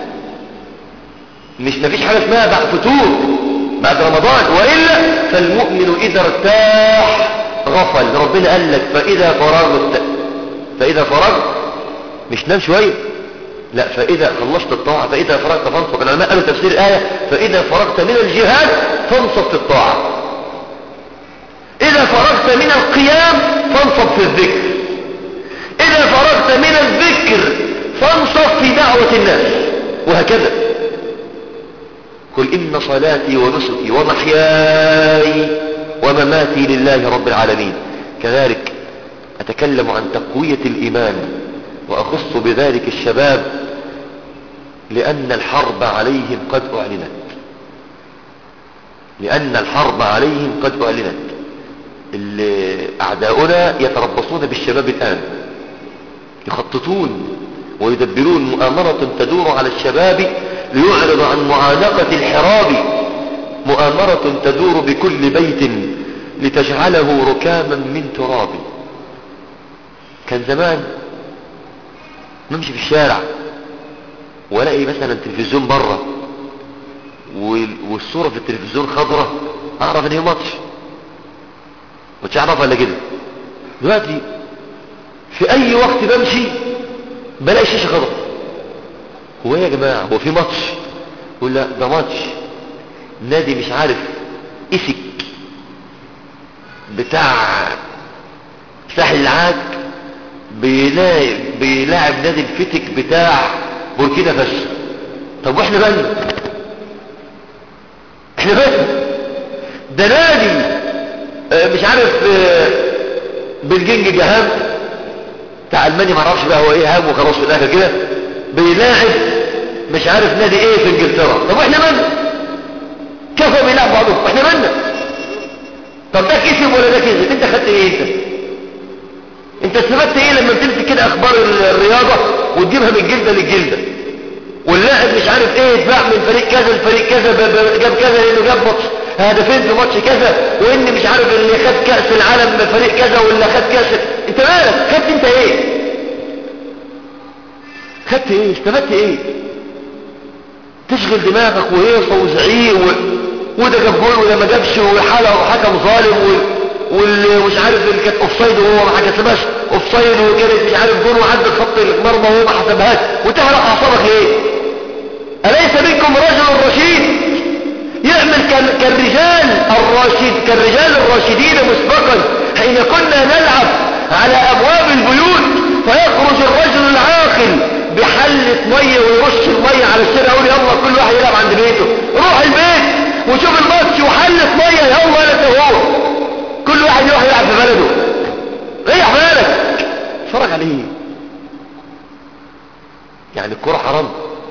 مش مفيش حاجه اسمها بعد فتور بعد رمضان والا فالمؤمن اذا ارتاح غفل ربنا قال لك فاذا فرغت فاذا فرغت مش نام شويه لا فإذا خلصت الطاعة فإذا فرغت فانصب العلماء قالوا تفسير الآية فإذا فرغت من الجهاد فانصب في الطاعة إذا فرغت من القيام فانصب في الذكر إذا فرغت من الذكر فانصب في دعوة الناس وهكذا قل إن صلاتي ونسكي ومحياي ومماتي لله رب العالمين كذلك أتكلم عن تقوية الإيمان وأخص بذلك الشباب لأن الحرب عليهم قد أعلنت لأن الحرب عليهم قد أعلنت أعداؤنا يتربصون بالشباب الآن يخططون ويدبرون مؤامرة تدور على الشباب ليعرض عن معانقة الحراب مؤامرة تدور بكل بيت لتجعله ركاما من تراب كان زمان نمشي في الشارع والاقي مثلا تلفزيون بره والصورة في التلفزيون خضرة اعرف ان هي ماتش مش اعرف ولا كده دلوقتي في اي وقت بمشي بلاقي شاشة خضرة هو يا جماعة هو في ماتش يقول لا ده ماتش نادي مش عارف اسك بتاع ساحل العاج بيلاعب نادي الفتك بتاع بوركينا فاسو طب واحنا بالنا احنا بالنا ده نادي اه مش عارف اه بالجنج جهام بتاع المانيا معرفش بقى هو ايه هام وخلاص في الاخر كده بيلاعب مش عارف نادي ايه في انجلترا طب واحنا بالنا كيف بيلعب بعضهم واحنا بالنا طب ده كسب ولا ده كسب انت خدت ايه انت انت استفدت ايه لما تمسك كده اخبار الرياضة وتجيبها من جلدة للجلدة واللاعب مش عارف ايه اتباع من فريق كذا لفريق كذا جاب كذا لانه جاب ماتش هدفين في ماتش كذا وان مش عارف اللي خد كأس العالم من فريق كذا واللي خد كأس انت مالك خدت انت ايه خدت ايه استفدت ايه تشغل دماغك وهيصة وزعيق و... وده جاب جول وده ما جابش وحالة وحكم ظالم و... واللي مش عارف اللي كانت اوفسايد وهو ما حسبهاش اوفسايد وكانت مش عارف جول وعدت خط المرمى وهو ما حسبهاش وتهرق اعصابك ليه اليس منكم رجل رشيد يعمل كالرجال الراشد كالرجال الراشدين مسبقا حين كنا نلعب على ابواب البيوت فيخرج الرجل العاقل بحلة مية ويرش المية على الشارع يقول يلا كل واحد يلعب عند بيته روح البيت وشوف الماتش وحلة مية يلا انا هو كل واحد يروح يلعب في بلده ريح بالك اتفرج عليه يعني الكرة حرام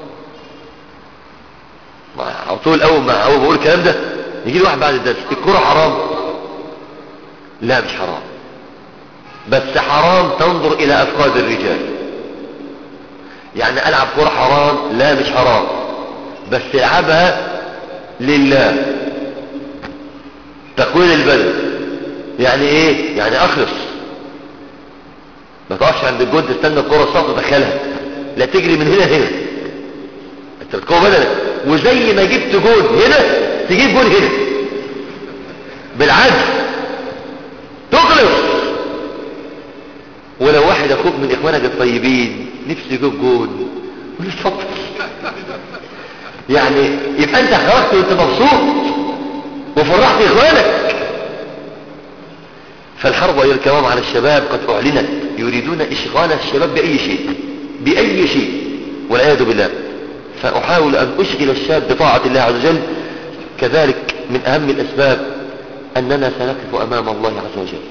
على طول اول ما هو بقول الكلام ده يجي لي واحد بعد الدرس الكرة حرام لا مش حرام بس حرام تنظر الى افقاد الرجال يعني العب كرة حرام لا مش حرام بس العبها لله تكوين البدن يعني ايه يعني اخلص ما تقفش عند الجون تستنى الكرة الصف تدخلها لا تجري من هنا هنا انت بتقوى بدنك وزي ما جبت جون هنا تجيب جون هنا بالعدل تخلص ولو واحد اخوك من اخوانك الطيبين نفسه يجيب جون اتفضل يعني يبقى انت خرجت وانت مبسوط وفرحت اخوانك فالحرب ايها الكرام على الشباب قد اعلنت يريدون اشغال الشباب باي شيء باي شيء والعياذ بالله فاحاول ان اشغل الشاب بطاعة الله عز وجل كذلك من اهم الاسباب اننا سنقف امام الله عز وجل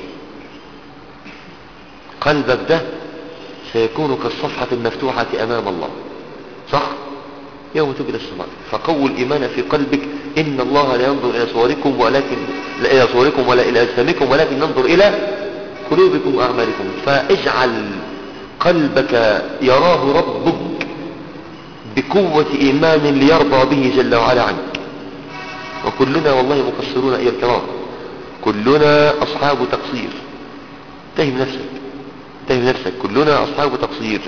قلبك ده سيكون كالصفحة المفتوحة امام الله صح يوم تبلى السماء فقووا الإيمان في قلبك إن الله لا ينظر إلى صوركم ولكن لا إلى صوركم ولا إلى أجسامكم ولكن ينظر إلى قلوبكم وأعمالكم فاجعل قلبك يراه ربك بقوة إيمان ليرضى به جل وعلا عنك وكلنا والله مقصرون أيها الكرام كلنا أصحاب تقصير اتهم نفسك اتهم نفسك كلنا أصحاب تقصير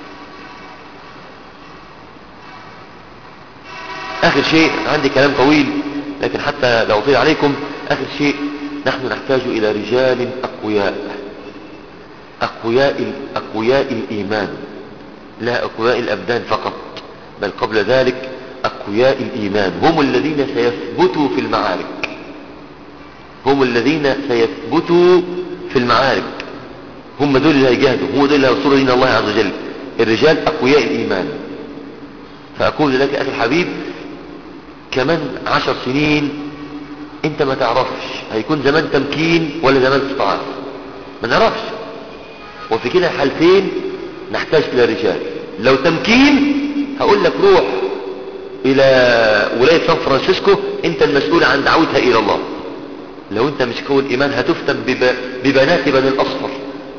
اخر شيء عندي كلام طويل لكن حتى لو طيل عليكم اخر شيء نحن نحتاج الى رجال اقوياء اقوياء اقوياء الايمان لا اقوياء الابدان فقط بل قبل ذلك اقوياء الايمان هم الذين سيثبتوا في المعارك هم الذين سيثبتوا في المعارك هم دول اللي هيجاهدوا هم دول اللي هيوصلوا دين الله عز وجل الرجال اقوياء الايمان فاقول لك اخي الحبيب كمان عشر سنين انت ما تعرفش هيكون زمان تمكين ولا زمان استضعاف ما نعرفش وفي كده الحالتين نحتاج الى رجال لو تمكين هقول لك روح الى ولاية سان فرانسيسكو انت المسؤول عن دعوتها الى الله لو انت مش كون ايمان هتفتن بب... ببنات بني الاصفر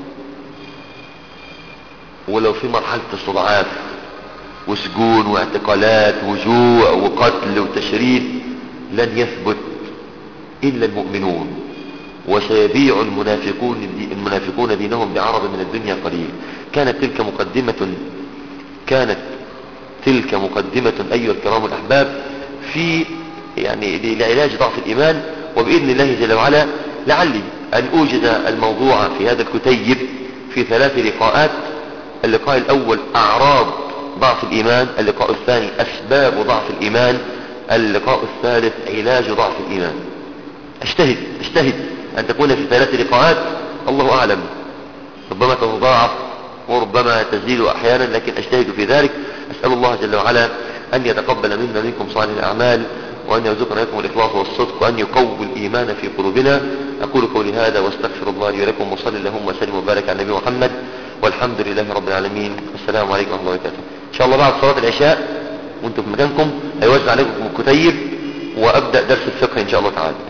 ولو في مرحلة استضعاف وسجون واعتقالات وجوع وقتل وتشريد لن يثبت إلا المؤمنون وسيبيع المنافقون المنافقون دينهم بعرض من الدنيا قليل كانت تلك مقدمة كانت تلك مقدمة أيها الكرام الأحباب في يعني لعلاج ضعف الإيمان وبإذن الله جل وعلا لعلي أن أوجد الموضوع في هذا الكتيب في ثلاث لقاءات اللقاء الأول أعراض ضعف الإيمان اللقاء الثاني أسباب ضعف الإيمان اللقاء الثالث علاج ضعف الإيمان اجتهد اجتهد أن تكون في ثلاث لقاءات الله أعلم ربما تتضاعف وربما تزيد أحيانا لكن اجتهد في ذلك أسأل الله جل وعلا أن يتقبل منا منكم صالح الأعمال وأن يرزقنا لكم الإخلاص والصدق وأن يقوي الإيمان في قلوبنا أقول قولي هذا واستغفر الله لي ولكم وصلي اللهم وسلم وبارك على النبي محمد والحمد لله رب العالمين والسلام عليكم ورحمة الله وبركاته إن شاء الله بعد صلاة العشاء وانتم في مكانكم هيوزع عليكم الكتيب وأبدأ درس الفقه إن شاء الله تعالى